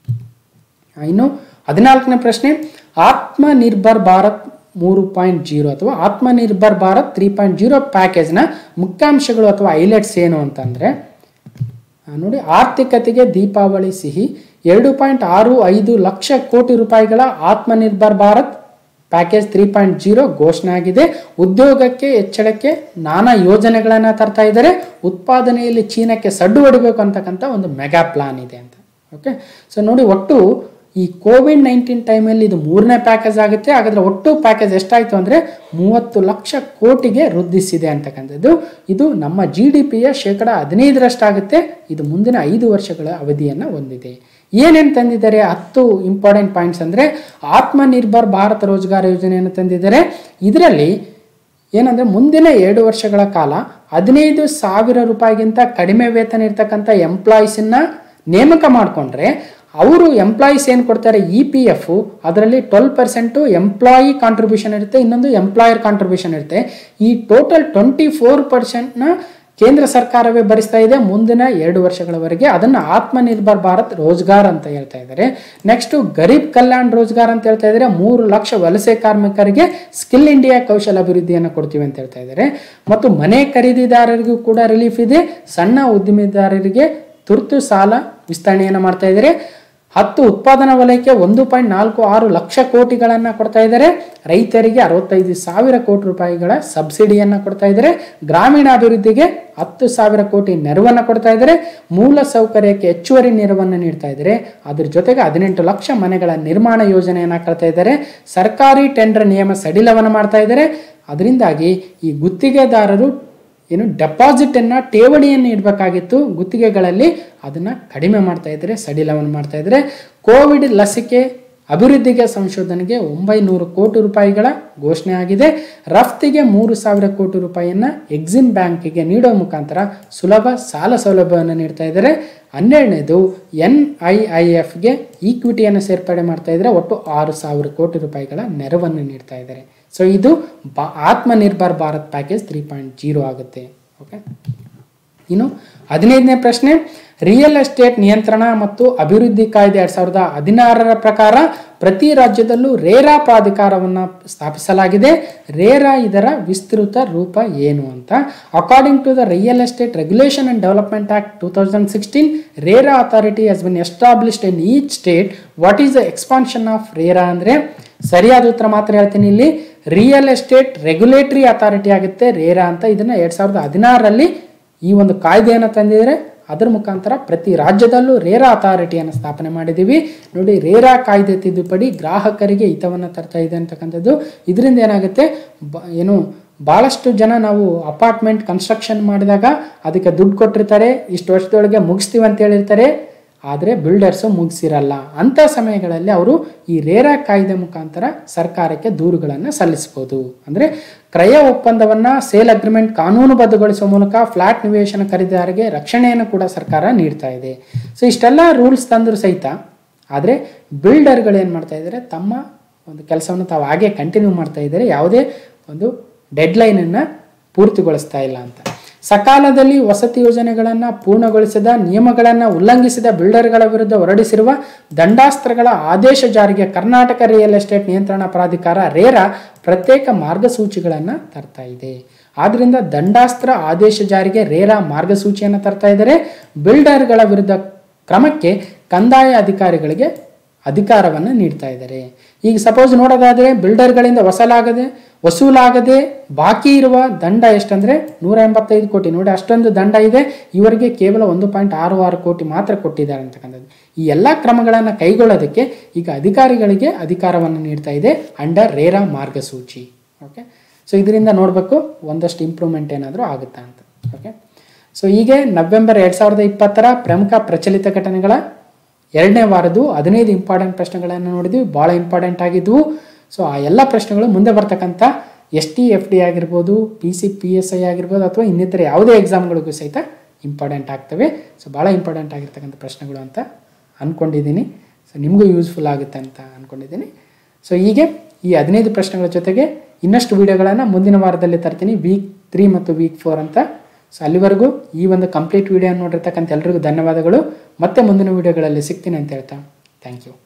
ಇನ್ನು ಹದಿನಾಲ್ಕನೇ ಪ್ರಶ್ನೆ ಆತ್ಮನಿರ್ಭರ್ ಭಾರತ್ ಮೂರು ಪಾಯಿಂಟ್ ಜೀರೋ ಅಥವಾ Atmanirbhar Bharat three point zero ಪ್ಯಾಕೇಜ್ನ ಮುಖ್ಯಾಂಶಗಳು ಅಥವಾ ಹೈಲೈಟ್ಸ್ ಏನು ಅಂತಂದರೆ ನೋಡಿ ಆರ್ಥಿಕತೆಗೆ ದೀಪಾವಳಿ ಸಿಹಿ ಎರಡು ಪಾಯಿಂಟ್ ಆರು ಐದು ಲಕ್ಷ ಕೋಟಿ ರೂಪಾಯಿಗಳ Atmanirbhar Bharat package three point zero ಘೋಷಣೆ ಆಗಿದೆ ಉದ್ಯೋಗಕ್ಕೆ ಹೆಚ್ಚಳಕ್ಕೆ ನಾನಾ ಯೋಜನೆಗಳನ್ನು ತರ್ತಾ ಇದ್ದಾರೆ ಉತ್ಪಾದನೆಯಲ್ಲಿ ಚೀನಾಕ್ಕೆ ಸಡ್ಡು ಹೊಡಿಬೇಕು ಅಂತಕ್ಕಂಥ ಒಂದು ಮೆಗಾ ಪ್ಲಾನ್ ಇದೆ ಅಂತ ಓಕೆ ಸೊ ನೋಡಿ ಒಟ್ಟು ಈ ಕೋವಿಡ್ ನೈನ್ಟೀನ್ ಟೈಮಲ್ಲಿ ಇದು ಮೂರನೇ ಪ್ಯಾಕೇಜ್ ಆಗುತ್ತೆ ಹಾಗಾದ್ರೆ ಒಟ್ಟು ಪ್ಯಾಕೇಜ್ ಎಷ್ಟಾಯಿತು ಅಂದರೆ ಮೂವತ್ತು ಲಕ್ಷ ಕೋಟಿಗೆ ವೃದ್ಧಿಸಿದೆ ಅಂತಕ್ಕಂಥದ್ದು ಇದು ನಮ್ಮ ಜಿ ಡಿ ಪಿಯ ಶೇಕಡ ಹದಿನೈದರಷ್ಟಾಗುತ್ತೆ ಇದು ಮುಂದಿನ ಐದು ವರ್ಷಗಳ ಅವಧಿಯನ್ನು ಹೊಂದಿದೆ ಏನೇನು ತಂದಿದ್ದಾರೆ ಹತ್ತು ಇಂಪಾರ್ಟೆಂಟ್ ಪಾಯಿಂಟ್ಸ್ ಅಂದರೆ ಆತ್ಮನಿರ್ಭರ್ ಭಾರತ್ ರೋಜ್ಗಾರ್ ಯೋಜನೆಯನ್ನು ತಂದಿದ್ದಾರೆ ಇದರಲ್ಲಿ ಏನಂದರೆ ಮುಂದಿನ ಎರಡು ವರ್ಷಗಳ ಕಾಲ ಹದಿನೈದು ಸಾವಿರ ರೂಪಾಯಿಗಿಂತ ಕಡಿಮೆ ವೇತನ ಇರ್ತಕ್ಕಂಥ ಎಂಪ್ಲಾಯೀಸನ್ನ ನೇಮಕ ಮಾಡಿಕೊಂಡ್ರೆ ಅವರು ಎಂಪ್ಲಾಯೀಸ್ ಏನು ಕೊಡ್ತಾರೆ ಇ ಪಿ ಎಫ್ ಅದರಲ್ಲಿ ಟ್ವೆಲ್ ಪರ್ಸೆಂಟು ಎಂಪ್ಲಾಯಿ ಕಾಂಟ್ರಿಬ್ಯೂಷನ್ ಇರುತ್ತೆ ಇನ್ನೊಂದು ಎಂಪ್ಲಾಯರ್ ಕಾಂಟ್ರಿಬ್ಯೂಷನ್ ಇರುತ್ತೆ ಈ ಟೋಟಲ್ ಟ್ವೆಂಟಿ ಫೋರ್ ಪರ್ಸೆಂಟ್ನ ಕೇಂದ್ರ ಸರ್ಕಾರವೇ ಭರಿಸ್ತಾ ಇದೆ ಮುಂದಿನ ಎರಡು ವರ್ಷಗಳವರೆಗೆ ಅದನ್ನು ಆತ್ಮನಿರ್ಭರ್ ಭಾರತ್ ರೋಜ್ಗಾರ್ ಅಂತ ಹೇಳ್ತಾ ಇದ್ದಾರೆ ನೆಕ್ಸ್ಟು ಗರೀಬ್ ಕಲ್ಯಾಣ್ ರೋಜ್ಗಾರ್ ಅಂತ ಹೇಳ್ತಾ ಇದ್ದಾರೆ ಮೂರು ಲಕ್ಷ ವಲಸೆ ಕಾರ್ಮಿಕರಿಗೆ ಸ್ಕಿಲ್ ಇಂಡಿಯಾ ಕೌಶಲ ಅಭಿವೃದ್ಧಿಯನ್ನು ಕೊಡ್ತೀವಿ ಅಂತ ಹೇಳ್ತಾ ಇದ್ದಾರೆ ಮತ್ತು ಮನೆ ಖರೀದಿದಾರರಿಗೂ ಕೂಡ ರಿಲೀಫ್ ಇದೆ ಸಣ್ಣ ಉದ್ದಿಮೆದಾರರಿಗೆ ತುರ್ತು ಸಾಲ ವಿಸ್ತರಣೆಯನ್ನು ಮಾಡ್ತಾ ಇದ್ದಾರೆ ಹತ್ತು ಉತ್ಪಾದನಾ ವಲಯಕ್ಕೆ ಒಂದು ಪಾಯಿಂಟ್ ನಾಲ್ಕು ಆರು ಲಕ್ಷ ಕೋಟಿಗಳನ್ನು ಕೊಡ್ತಾ ಇದ್ದಾರೆ ರೈತರಿಗೆ ಅರವತ್ತೈದು ಸಾವಿರ ಕೋಟಿ ರೂಪಾಯಿಗಳ ಸಬ್ಸಿಡಿಯನ್ನು ಕೊಡ್ತಾ ಇದ್ದಾರೆ ಗ್ರಾಮೀಣ ಅಭಿವೃದ್ಧಿಗೆ ಹತ್ತು ಸಾವಿರ ಕೋಟಿ ನೆರವನ್ನು ಕೊಡ್ತಾ ಇದ್ದಾರೆ ಮೂಲ ಸೌಕರ್ಯಕ್ಕೆ ಹೆಚ್ಚುವರಿ ನೆರವನ್ನು ನೀಡ್ತಾ ಇದ್ದಾರೆ ಅದ್ರ ಜೊತೆಗೆ ಹದಿನೆಂಟು ಲಕ್ಷ ಮನೆಗಳ ನಿರ್ಮಾಣ ಯೋಜನೆಯನ್ನು ಕಳ್ತಾ ಇದ್ದಾರೆ ಸರ್ಕಾರಿ ಟೆಂಡರ್ ನಿಯಮ ಸಡಿಲವನ್ನು ಮಾಡ್ತಾ ಇದ್ದಾರೆ ಅದರಿಂದಾಗಿ ಈ ಗುತ್ತಿಗೆದಾರರು ಏನು ಡೆಪಾಸಿಟನ್ನು ಠೇವಣಿಯನ್ನು ಇಡಬೇಕಾಗಿತ್ತು ಗುತ್ತಿಗೆಗಳಲ್ಲಿ ಅದನ್ನು ಕಡಿಮೆ ಮಾಡ್ತಾ ಇದ್ದಾರೆ ಸಡಿಲವನ್ನು ಮಾಡ್ತಾ ಇದ್ದಾರೆ ಕೋವಿಡ್ ಲಸಿಕೆ ಅಭಿವೃದ್ಧಿಗೆ ಸಂಶೋಧನೆಗೆ ಒಂಬೈನೂರು ಕೋಟಿ ರೂಪಾಯಿಗಳ ಘೋಷಣೆ ಆಗಿದೆ ರಫ್ತಿಗೆ ಮೂರು ಸಾವಿರ ಕೋಟಿ ರೂಪಾಯಿಯನ್ನು ಎಕ್ಸಿಮ್ ಬ್ಯಾಂಕಿಗೆ ನೀಡೋ ಮುಖಾಂತರ ಸುಲಭ ಸಾಲ ಸೌಲಭ್ಯವನ್ನು ನೀಡ್ತಾ ಇದ್ದಾರೆ ಹನ್ನೆರಡನೇದು ಎನ್ ಐ ಐ ಎಫ್ಗೆ ಈಕ್ವಿಟಿಯನ್ನು ಸೇರ್ಪಡೆ ಮಾಡ್ತಾ ಇದ್ದಾರೆ ಒಟ್ಟು ಆರು ಸಾವಿರ ಕೋಟಿ ರೂಪಾಯಿಗಳ ನೆರವನ್ನು ನೀಡ್ತಾ ಇದ್ದಾರೆ ಸೊ ಇದು ಬಾ Atmanirbhar Bharat package three point zero ಆಗುತ್ತೆ ಓಕೆ ಇನ್ನು ಹದಿನೈದನೇ ಪ್ರಶ್ನೆ ರಿಯಲ್ ಎಸ್ಟೇಟ್ ನಿಯಂತ್ರಣ ಮತ್ತು ಅಭಿವೃದ್ಧಿ ಕಾಯ್ದೆ ಎರಡ್ ಸಾವಿರದ ಹದಿನಾರರ ಪ್ರಕಾರ ಪ್ರತಿ ರಾಜ್ಯದಲ್ಲೂ ರೇರಾ ಪ್ರಾಧಿಕಾರವನ್ನು ಸ್ಥಾಪಿಸಲಾಗಿದೆ ರೇರಾ ಇದರ ವಿಸ್ತೃತ ರೂಪ ಏನು ಅಂತ according to the real estate regulation and development act two thousand sixteen RERA authority has been established in each state what is the expansion of RERA ಅಂದರೆ ಸರಿಯಾದ ಉತ್ತರ ಮಾತ್ರ ಹೇಳ್ತೀನಿ ಇಲ್ಲಿ ರಿಯಲ್ ಎಸ್ಟೇಟ್ ರೆಗ್ಯುಲೇಟರಿ ಅಥಾರಿಟಿ ಆಗುತ್ತೆ ರೇರಾ ಅಂತ ಇದನ್ನ ಎರಡ್ ಸಾವಿರದ ಹದಿನಾರರಲ್ಲಿ ಈ ಒಂದು ಕಾಯ್ದೆಯನ್ನು ತಂದಿದ್ದಾರೆ ಅದರ ಮುಖಾಂತರ ಪ್ರತಿ ರಾಜ್ಯದಲ್ಲೂ ರೇರಾ ಅಥಾರಿಟಿಯನ್ನು ಸ್ಥಾಪನೆ ಮಾಡಿದ್ದೀವಿ ನೋಡಿ ರೇರಾ ಕಾಯ್ದೆ ತಿದ್ದುಪಡಿ ಗ್ರಾಹಕರಿಗೆ ಹಿತವನ್ನು ತರ್ತಾ ಇದೆ ಅಂತಕ್ಕಂಥದ್ದು ಇದರಿಂದ ಏನಾಗುತ್ತೆ ಬ ಏನು ಭಾಳಷ್ಟು ಜನ ನಾವು ಅಪಾರ್ಟ್ಮೆಂಟ್ ಕನ್ಸ್ಟ್ರಕ್ಷನ್ ಮಾಡಿದಾಗ ಅದಕ್ಕೆ ದುಡ್ಡು ಕೊಟ್ಟಿರ್ತಾರೆ ಇಷ್ಟು ವರ್ಷದೊಳಗೆ ಮುಗಿಸ್ತೀವಿ ಅಂತ ಹೇಳಿರ್ತಾರೆ ಆದರೆ ಬಿಲ್ಡರ್ಸು ಮುಗಿಸಿರಲ್ಲ ಅಂಥ ಸಮಯಗಳಲ್ಲಿ ಅವರು ಈ ರೇರಾ ಕಾಯ್ದೆ ಮುಖಾಂತರ ಸರ್ಕಾರಕ್ಕೆ ದೂರುಗಳನ್ನು ಸಲ್ಲಿಸ್ಬೋದು ಅಂದರೆ ಕ್ರಯ ಒಪ್ಪಂದವನ್ನು ಸೇಲ್ ಅಗ್ರಿಮೆಂಟ್ ಕಾನೂನುಬದ್ಧಗೊಳಿಸುವ ಮೂಲಕ ಫ್ಲಾಟ್ ನಿವೇಶನ ಖರೀದಿದಾರರಿಗೆ ರಕ್ಷಣೆಯನ್ನು ಕೂಡ ಸರ್ಕಾರ ನೀಡ್ತಾ ಇದೆ ಸೊ ಇಷ್ಟೆಲ್ಲ ರೂಲ್ಸ್ ತಂದರೂ ಸಹಿತ ಆದರೆ ಬಿಲ್ಡರ್ಗಳು ಏನು ಮಾಡ್ತಾ ಇದ್ದಾರೆ ತಮ್ಮ ಒಂದು ಕೆಲಸವನ್ನು ತಾವು ಹಾಗೆ ಕಂಟಿನ್ಯೂ ಮಾಡ್ತಾ ಇದ್ದಾರೆ ಯಾವುದೇ ಒಂದು ಡೆಡ್ಲೈನನ್ನು ಪೂರ್ತಿಗೊಳಿಸ್ತಾ ಇಲ್ಲ ಅಂತ ಸಕಾಲದಲ್ಲಿ ವಸತಿ ಯೋಜನೆಗಳನ್ನು ಪೂರ್ಣಗೊಳಿಸಿದ ನಿಯಮಗಳನ್ನು ಉಲ್ಲಂಘಿಸಿದ ಬಿಲ್ಡರ್ಗಳ ವಿರುದ್ಧ ಹೊರಡಿಸಿರುವ ದಂಡಾಸ್ತ್ರಗಳ ಆದೇಶ ಜಾರಿಗೆ ಕರ್ನಾಟಕ ರಿಯಲ್ ಎಸ್ಟೇಟ್ ನಿಯಂತ್ರಣ ಪ್ರಾಧಿಕಾರ ರೇರಾ ಪ್ರತ್ಯೇಕ ಮಾರ್ಗಸೂಚಿಗಳನ್ನು ತರ್ತಾ ಇದೆ ಆದ್ರಿಂದ ದಂಡಾಸ್ತ್ರ ಆದೇಶ ಜಾರಿಗೆ ರೇರಾ ಮಾರ್ಗಸೂಚಿಯನ್ನು ತರ್ತಾ ಇದ್ದಾರೆ ಬಿಲ್ಡರ್ಗಳ ವಿರುದ್ಧ ಕ್ರಮಕ್ಕೆ ಕಂದಾಯ ಅಧಿಕಾರಿಗಳಿಗೆ ಅಧಿಕಾರವನ್ನು ನೀಡ್ತಾ ಇದ್ದಾರೆ ಈಗ ಸಪೋಸ್ ನೋಡೋದಾದರೆ ಬಿಲ್ಡರ್ಗಳಿಂದ ವಸೂಲಾಗದೆ ವಸೂಲಾಗದೆ ಬಾಕಿ ಇರುವ ದಂಡ ಎಷ್ಟಂದರೆ ನೂರ ಎಂಬತ್ತೈದು ಕೋಟಿ ನೋಡಿ ಅಷ್ಟೊಂದು ದಂಡ ಇದೆ ಇವರಿಗೆ ಕೇವಲ ಒಂದು ಪಾಯಿಂಟ್ ಆರು ಆರು ಕೋಟಿ ಮಾತ್ರ ಕೊಟ್ಟಿದ್ದಾರೆ ಅಂತಕ್ಕಂಥದ್ದು ಈ ಎಲ್ಲ ಕ್ರಮಗಳನ್ನು ಕೈಗೊಳ್ಳೋದಕ್ಕೆ ಈಗ ಅಧಿಕಾರಿಗಳಿಗೆ ಅಧಿಕಾರವನ್ನು ನೀಡ್ತಾ ಇದೆ ಅಂಡರ್ ರೇರಾ ಮಾರ್ಗಸೂಚಿ ಓಕೆ ಸೊ ಇದರಿಂದ ನೋಡಬೇಕು ಒಂದಷ್ಟು ಇಂಪ್ರೂವ್ಮೆಂಟ್ ಏನಾದರೂ ಆಗುತ್ತಾ ಅಂತ ಓಕೆ ಸೊ ಹೀಗೆ ನವೆಂಬರ್ ಎರಡು ಸಾವಿರದ ಇಪ್ಪತ್ತರ ಪ್ರಮುಖ ಪ್ರಚಲಿತ ಘಟನೆಗಳ ಎರಡನೇ ವಾರದ್ದು ಹದಿನೈದು ಇಂಪಾರ್ಟೆಂಟ್ ಪ್ರಶ್ನೆಗಳನ್ನು ನೋಡಿದ್ವಿ ಭಾಳ ಇಂಪಾರ್ಟೆಂಟ್ ಆಗಿದ್ವು ಸೊ ಆ ಎಲ್ಲ ಪ್ರಶ್ನೆಗಳು ಮುಂದೆ ಬರ್ತಕ್ಕಂಥ ಎಸ್ ಟಿ ಎಫ್ ಡಿ ಆಗಿರ್ಬೋದು P C P S I ಆಗಿರ್ಬೋದು ಅಥವಾ ಇನ್ನಿತರ ಯಾವುದೇ ಎಕ್ಸಾಮ್ಗಳಿಗೂ ಸಹಿತ ಇಂಪಾರ್ಟೆಂಟ್ ಆಗ್ತವೆ ಸೊ ಭಾಳ ಇಂಪಾರ್ಟೆಂಟ್ ಆಗಿರ್ತಕ್ಕಂಥ ಪ್ರಶ್ನೆಗಳು ಅಂತ ಅಂದ್ಕೊಂಡಿದ್ದೀನಿ ಸೊ ನಿಮಗೂ ಯೂಸ್ಫುಲ್ ಆಗುತ್ತೆ ಅಂತ ಅಂದ್ಕೊಂಡಿದ್ದೀನಿ ಸೊ ಹೀಗೆ ಈ ಹದಿನೈದು ಪ್ರಶ್ನೆಗಳ ಜೊತೆಗೆ ಇನ್ನಷ್ಟು ವೀಡಿಯೋಗಳನ್ನು ಮುಂದಿನ ವಾರದಲ್ಲಿ ತರ್ತೀನಿ ವೀಕ್ ತ್ರೀ ಮತ್ತು ವೀಕ್ ಫೋರ್ ಅಂತ ಸೊ ಅಲ್ಲಿವರೆಗೂ ಈ ಒಂದು ಕಂಪ್ಲೀಟ್ ವೀಡಿಯೋ ನೋಡಿರ್ತಕ್ಕಂಥ ಎಲ್ರಿಗೂ ಧನ್ಯವಾದಗಳು ಮತ್ತೆ ಮುಂದಿನ ವೀಡಿಯೋಗಳಲ್ಲಿ ಸಿಗ್ತೀನಿ ಅಂತ ಹೇಳ್ತಾ ಥ್ಯಾಂಕ್ ಯು